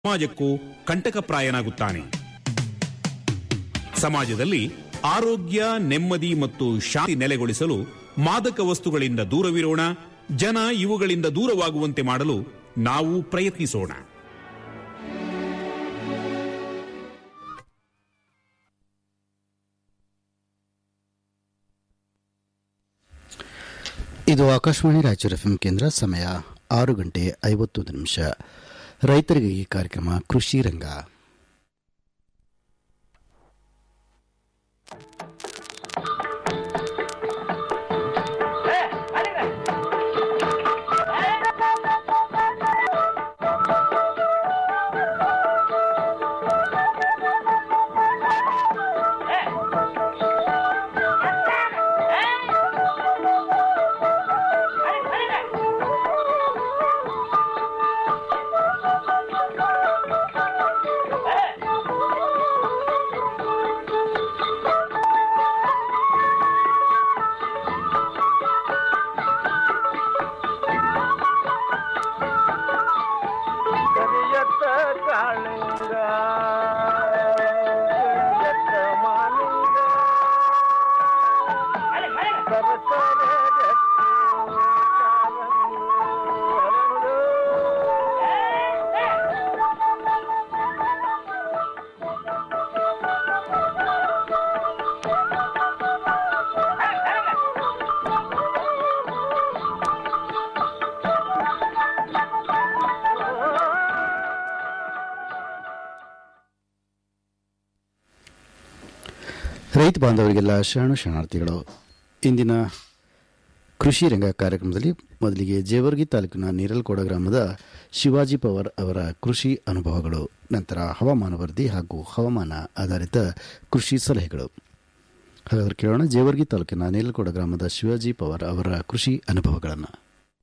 ಸಮಾಜಕ್ಕೂ ಕಂಟಕಪ್ರಾಯನಾಗುತ್ತಾನೆ ಸಮಾಜದಲ್ಲಿ ಆರೋಗ್ಯ ನೆಮ್ಮದಿ ಮತ್ತು ಶಾಂತಿ ನೆಲೆಗೊಳಿಸಲು ಮಾದಕ ವಸ್ತುಗಳಿಂದ ದೂರವಿರೋಣ ಜನ ಇವುಗಳಿಂದ ದೂರವಾಗುವಂತೆ ಮಾಡಲು ನಾವು ಪ್ರಯತ್ನಿಸೋಣ ಇದು ಆಕಾಶವಾಣಿ ರಾಯಚೂರು ಎಫ್ಎಂ ಕೇಂದ್ರ ಸಮಯ ಆರು ಗಂಟೆ ಐವತ್ತೊಂದು ನಿಮಿಷ ರೈತರಿಗೆ ಈ ಕಾರ್ಯಕ್ರಮ ಕೃಷಿ ರಂಗ ಕರಿಯತ್ತ ಕಾಳಿಂಗ ಕರಿಯತ್ತ ಮಾಲಿಂಗ ಸರಸರ ಜಟ್ಟಿ ಕಾರಂಗಿ ಹರಳು. ರೈತ ಬಾಂಧವರಿಗೆಲ್ಲ ಶರಣು ಶರಣಾರ್ಥಿಗಳು ಇಂದಿನ ಕೃಷಿ ರಂಗ ಕಾರ್ಯಕ್ರಮದಲ್ಲಿ ಮೊದಲಿಗೆ ಜೇವರ್ಗಿ ತಾಲೂಕಿನ ನೀರಲ್ಕೋಡ ಗ್ರಾಮದ ಶಿವಾಜಿ ಪವರ್ ಅವರ ಕೃಷಿ ಅನುಭವಗಳು ನಂತರ ಹವಾಮಾನ ವರದಿ ಹಾಗೂ ಹವಾಮಾನ ಆಧಾರಿತ ಕೃಷಿ ಸಲಹೆಗಳು ಹಾಗಾದ್ರೆ ಕೇಳೋಣ ಜೇವರ್ಗಿ ತಾಲೂಕಿನ ನೀಲಕೋಡ ಗ್ರಾಮದ ಶಿವಾಜಿ ಪವರ್ ಅವರ ಕೃಷಿ ಅನುಭವಗಳನ್ನು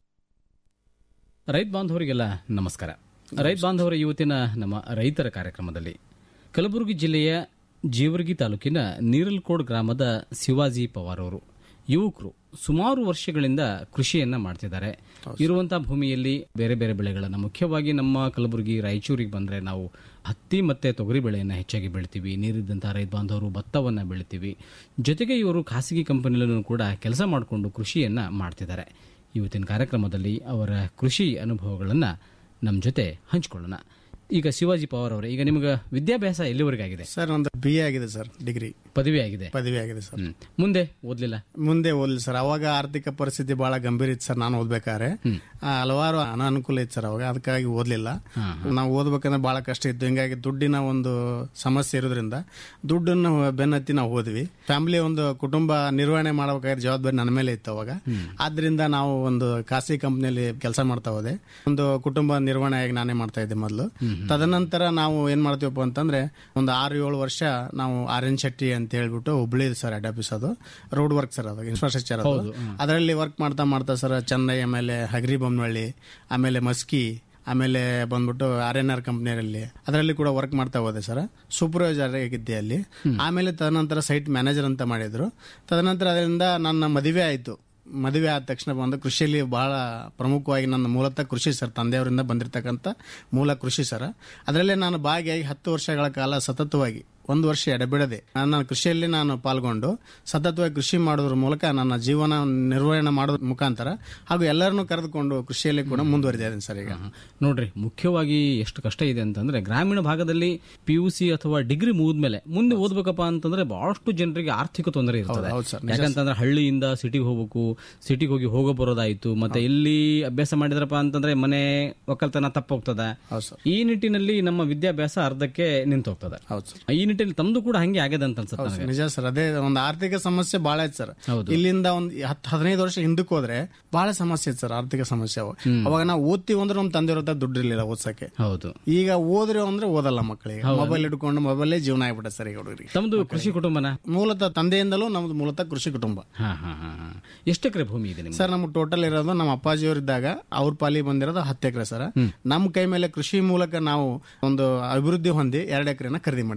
ರೈತ ಬಾಂಧವರಿಗೆಲ್ಲ ನಮಸ್ಕಾರ ರೈತ ಬಾಂಧವರ ಇವತ್ತಿನ ನಮ್ಮ ರೈತರ ಕಾರ್ಯಕ್ರಮದಲ್ಲಿ ಕಲಬುರಗಿ ಜಿಲ್ಲೆಯ ಜೀವರ್ಗಿ ತಾಲೂಕಿನ ನೀರಲ್ಕೋಡ್ ಗ್ರಾಮದ ಶಿವಾಜಿ ಪವಾರ್ ಅವರು ಯುವಕರು ಸುಮಾರು ವರ್ಷಗಳಿಂದ ಕೃಷಿಯನ್ನ ಮಾಡ್ತಿದ್ದಾರೆ ಇರುವಂತಹ ಭೂಮಿಯಲ್ಲಿ ಬೇರೆ ಬೇರೆ ಬೆಳೆಗಳನ್ನು ಮುಖ್ಯವಾಗಿ ನಮ್ಮ ಕಲಬುರಗಿ ರಾಯಚೂರಿಗೆ ಬಂದ್ರೆ ನಾವು ಹತ್ತಿ ಮತ್ತೆ ತೊಗರಿ ಬೆಳೆಯನ್ನು ಹೆಚ್ಚಾಗಿ ಬೆಳಿತೀವಿ ನೀರಿದ್ದಂತಹ ರೈತ ಬಾಂಧವರು ಭತ್ತವನ್ನ ಬೆಳಿತೀವಿ ಜೊತೆಗೆ ಇವರು ಖಾಸಗಿ ಕಂಪನಿಯಲ್ಲೂ ಕೂಡ ಕೆಲಸ ಮಾಡಿಕೊಂಡು ಕೃಷಿಯನ್ನ ಮಾಡ್ತಿದ್ದಾರೆ ಇವತ್ತಿನ ಕಾರ್ಯಕ್ರಮದಲ್ಲಿ ಅವರ ಕೃಷಿ ಅನುಭವಗಳನ್ನು ನಮ್ಮ ಜೊತೆ ಹಂಚಿಕೊಳ್ಳೋಣ ಈಗ ಶಿವಾಜಿ ಪವಾರ್ ಅವರೇ ಈಗ ನಿಮಗೆ ವಿದ್ಯಾಭ್ಯಾಸ ಎಲ್ಲಿವರೆಗೆ ಆಗಿದೆ ಸರ್ ನಂದು ಬಿ ಎ ಆಗಿದೆ ಸರ್ ಡಿಗ್ರಿ ಪದವಿ ಆಗಿದೆ ಪದವಿ ಆಗಿದೆ ಸರ್ ಹ್ಮ್. ಮುಂದೆ ಓದ್ಲಿಲ್ಲ ಮುಂದೆ ಓದ್ಲಿ ಸರ್ ಅವಾಗ ಆರ್ಥಿಕ ಪರಿಸ್ಥಿತಿ ಬಹಳ ಗಂಭೀರ ಇತ್ತು ಸರ್ ನಾನು ಓದ್ಬೇಕಾದ್ರೆ ಆ, ಹಲವಾರು ಅನಾನುಕೂಲ ಇತ್ತು ಸರ್ ಅವಾಗ ಅದಕ್ಕಾಗಿ ಓದ್ಲಿಲ್ಲ ನಾವು ಓದ್ಬೇಕಂದ್ರೆ ಬಹಳ ಕಷ್ಟ ಇತ್ತು ಹಿಂಗಾಗಿ ದುಡ್ಡಿನ ಒಂದು ಸಮಸ್ಯೆ ಇರೋದ್ರಿಂದ ದುಡ್ಡನ್ನು ಬೆನ್ನತ್ತಿ ನಾವು ಓದ್ವಿ ಫ್ಯಾಮಿಲಿ ಒಂದು ಕುಟುಂಬ ನಿರ್ವಹಣೆ ಮಾಡಬೇಕಾದ್ರೆ ಜವಾಬ್ದಾರಿ ನನ್ನ ಮೇಲೆ ಇತ್ತು ಅವಾಗ ಆದ್ರಿಂದ ನಾವು ಒಂದು ಖಾಸಗಿ ಕಂಪ್ನಿಯಲ್ಲಿ ಕೆಲಸ ಮಾಡ್ತಾ ಹೋದೆ ಒಂದು ಕುಟುಂಬ ನಿರ್ವಹಣೆಯಾಗಿ ನಾನೇ ಮಾಡ್ತಾ ಇದ್ದೆ ಮೊದಲು ತದನಂತರ ನಾವು ಏನ್ ಮಾಡ್ತೀವಪ್ಪ ಅಂತಂದ್ರೆ ಒಂದು ಆರು ಏಳು ವರ್ಷ ನಾವು ಆರ್ ಎನ್ ಶೆಟ್ಟಿ ಅಂತ ಹೇಳ್ಬಿಟ್ಟು ಹುಬ್ಳಿ ಸರ್ ಹೆಡ್ ಆಫೀಸ್ ಅದು ರೋಡ್ ವರ್ಕ್ ಸರ್ ಅದು ಇನ್ಫ್ರಾಸ್ಟ್ರಕ್ಚರ್ ಅದು ಅದರಲ್ಲಿ ವರ್ಕ್ ಮಾಡ್ತಾ ಮಾಡ್ತಾ ಸರ್ ಚೆನ್ನೈ ಆಮೇಲೆ ಹಗರಿ ಬೊಮ್ಮನಹಳ್ಳಿ ಆಮೇಲೆ ಮಸ್ಕಿ ಆಮೇಲೆ ಬಂದ್ಬಿಟ್ಟು ಆರ್ ಎನ್ ಆರ್ ಕಂಪ್ನಿಯಲ್ಲಿ ಅದರಲ್ಲಿ ಕೂಡ ವರ್ಕ್ ಮಾಡ್ತಾ ಹೋದೆ ಸರ್ ಸೂಪರ್ವೈಸರ್ ಆಗಿದ್ದೆ ಅಲ್ಲಿ ಆಮೇಲೆ ತದನಂತರ ಸೈಟ್ ಮ್ಯಾನೇಜರ್ ಅಂತ ಮಾಡಿದ್ರು ತದನಂತರ ಅದರಿಂದ ನನ್ನ ಮದುವೆ ಆಯಿತು ಮದುವೆ ಆದ ತಕ್ಷಣ ಬಂದು ಕೃಷಿಯಲ್ಲಿ ಬಹಳ ಪ್ರಮುಖವಾಗಿ ನನ್ನ ಮೂಲತಃ ಕೃಷಿ ಸರ್ ತಂದೆಯವರಿಂದ ಬಂದಿರತಕ್ಕಂಥ ಮೂಲ ಕೃಷಿ ಸರ್ ಅದರಲ್ಲೇ ನಾನು ಭಾಗಿಯಾಗಿ ಹತ್ತು ವರ್ಷಗಳ ಕಾಲ ಸತತವಾಗಿ ಒಂದು ವರ್ಷ ಎಡೆಬಿಡದೆ ನನ್ನ ಕೃಷಿಯಲ್ಲಿ ನಾನು ಪಾಲ್ಗೊಂಡು ಸತತವಾಗಿ ಕೃಷಿ ಮಾಡೋದ್ರ ಮೂಲಕ ನನ್ನ ಜೀವನ ನಿರ್ವಹಣೆ ಮಾಡೋದ್ರ ಮುಖಾಂತರ ಹಾಗೂ ಎಲ್ಲರನ್ನೂ ಕರೆದುಕೊಂಡು ಕೃಷಿಯಲ್ಲಿ ಕೂಡ ಮುಂದುವರಿದಿದ್ದೇನೆ ಸರ್ ಈಗ ನೋಡ್ರಿ ಮುಖ್ಯವಾಗಿ ಎಷ್ಟು ಕಷ್ಟ ಇದೆ ಅಂತಂದ್ರೆ ಗ್ರಾಮೀಣ ಭಾಗದಲ್ಲಿ ಪಿ ಯು ಸಿ ಅಥವಾ ಡಿಗ್ರಿ ಮುಗಿದ್ಮೇಲೆ ಮುಂದೆ ಓದ್ಬೇಕಪ್ಪ ಅಂತಂದ್ರೆ ಬಹಳಷ್ಟು ಜನರಿಗೆ ಆರ್ಥಿಕ ತೊಂದರೆ ಇರ್ತದೆ ಹೌದು ಸರ್, ಯಾಕಂತಂದ್ರೆ ಹಳ್ಳಿಯಿಂದ ಸಿಟಿಗೆ ಹೋಗ್ಬೇಕು ಸಿಟಿಗೆ ಹೋಗಿ ಹೋಗೋ ಬರೋದಾಯ್ತು ಮತ್ತೆ ಇಲ್ಲಿ ಅಭ್ಯಾಸ ಮಾಡಿದ್ರಪ್ಪ ಅಂತಂದ್ರೆ ಮನೆ ಒಕ್ಕಲ್ತನ ತಪ್ಪೋಗ್ತದ ಹೌದು ಸರ್ ಈ ನಿಟ್ಟಿನಲ್ಲಿ ನಮ್ಮ ವಿದ್ಯಾಭ್ಯಾಸ ಅರ್ಧಕ್ಕೆ ನಿಂತೋಗ್ತದೆ ಹೌದು ಸರ್ ಈ ನಿಟ್ಟಿನಲ್ಲಿ ತಮ್ದು ಕೂಡ ಹಂಗೆ ಆಗ್ಯದ ಅಂತ ಅನ್ಸುತ್ತೆ ಹೌದು ನನಗೆ ಸರ್, ನಿಜ ಸರ್ ಅದೇ ಒಂದು ಆರ್ಥಿಕ ಸಮಸ್ಯೆ ಬಹಳ ಐತೆ ಸರ್ ಹೌದು. ಇಲ್ಲಿಂದ ಒಂದು ಹತ್ತು ಹದಿನೈದು ವರ್ಷ ಹಿಂದಕ್ಕೆ ಹೋದ್ರೆ ಬಹಳ ಸಮಸ್ಯೆ ಐತೆ ಸರ್ ಆರ್ಥಿಕ ಸಮಸ್ಯೆ ಅವಾಗ ಅವಾಗ ನಾವು ಓದ್ತೀವಿ ಅಂದ್ರೆ ನಮ್ಮ ತಂದೆ ಹತ್ರ ದುಡ್ಡು ಇರಲಿಲ್ಲ ಓದ್ಸಕ್ಕೆ ಹೌದು ಈಗ ಓದ್ರೆ ಅಂದ್ರೆ ಓದಲ್ಲ ಮಕ್ಕಳಿಗೆ ಮೊಬೈಲ್ ಹಿಡ್ಕೊಂಡು ಮೊಬೈಲೇ ಜೀವನ ಆಗ್ಬಿಟ್ಟೆ ಸರ್ ಈಗ ಹುಡುಗರಿಗೆ ತಮ್ದು ಕೃಷಿ ಕುಟುಂಬನ ಮೂಲತಃ ತಂದೆಯಿಂದಲೂ ನಮ್ದು ಮೂಲತಃ ಕೃಷಿ ಕುಟುಂಬ ಹಾ ಹಾ ಹಾ ಹಾ ಎಷ್ಟು ಎಕರೆ ಭೂಮಿ ಇದೆ ನಿಮ್ಗೆ ಸರ್ ನಮ್ಗೆ ಟೋಟಲ್ ಇರೋದು ನಮ್ಮ ಅಪ್ಪಾಜಿಯವರು ಇದ್ದಾಗ ಅವ್ರ ಪಾಲಿ ಬಂದಿರೋದು ಹತ್ತು ಎಕರೆ ಸರ್ ನಮ್ಮ ಕೈ ಮೇಲೆ ಕೃಷಿ ಮೂಲಕ ನಾವು ಒಂದು ಅಭಿವೃದ್ಧಿ ಹೊಂದಿ ಎರಡು ಎಕರೆನ ಖರೀದಿ ಮಾಡಿದ್ವಿ ಸರ್ ಈಗ. ಅಂದ್ರೆ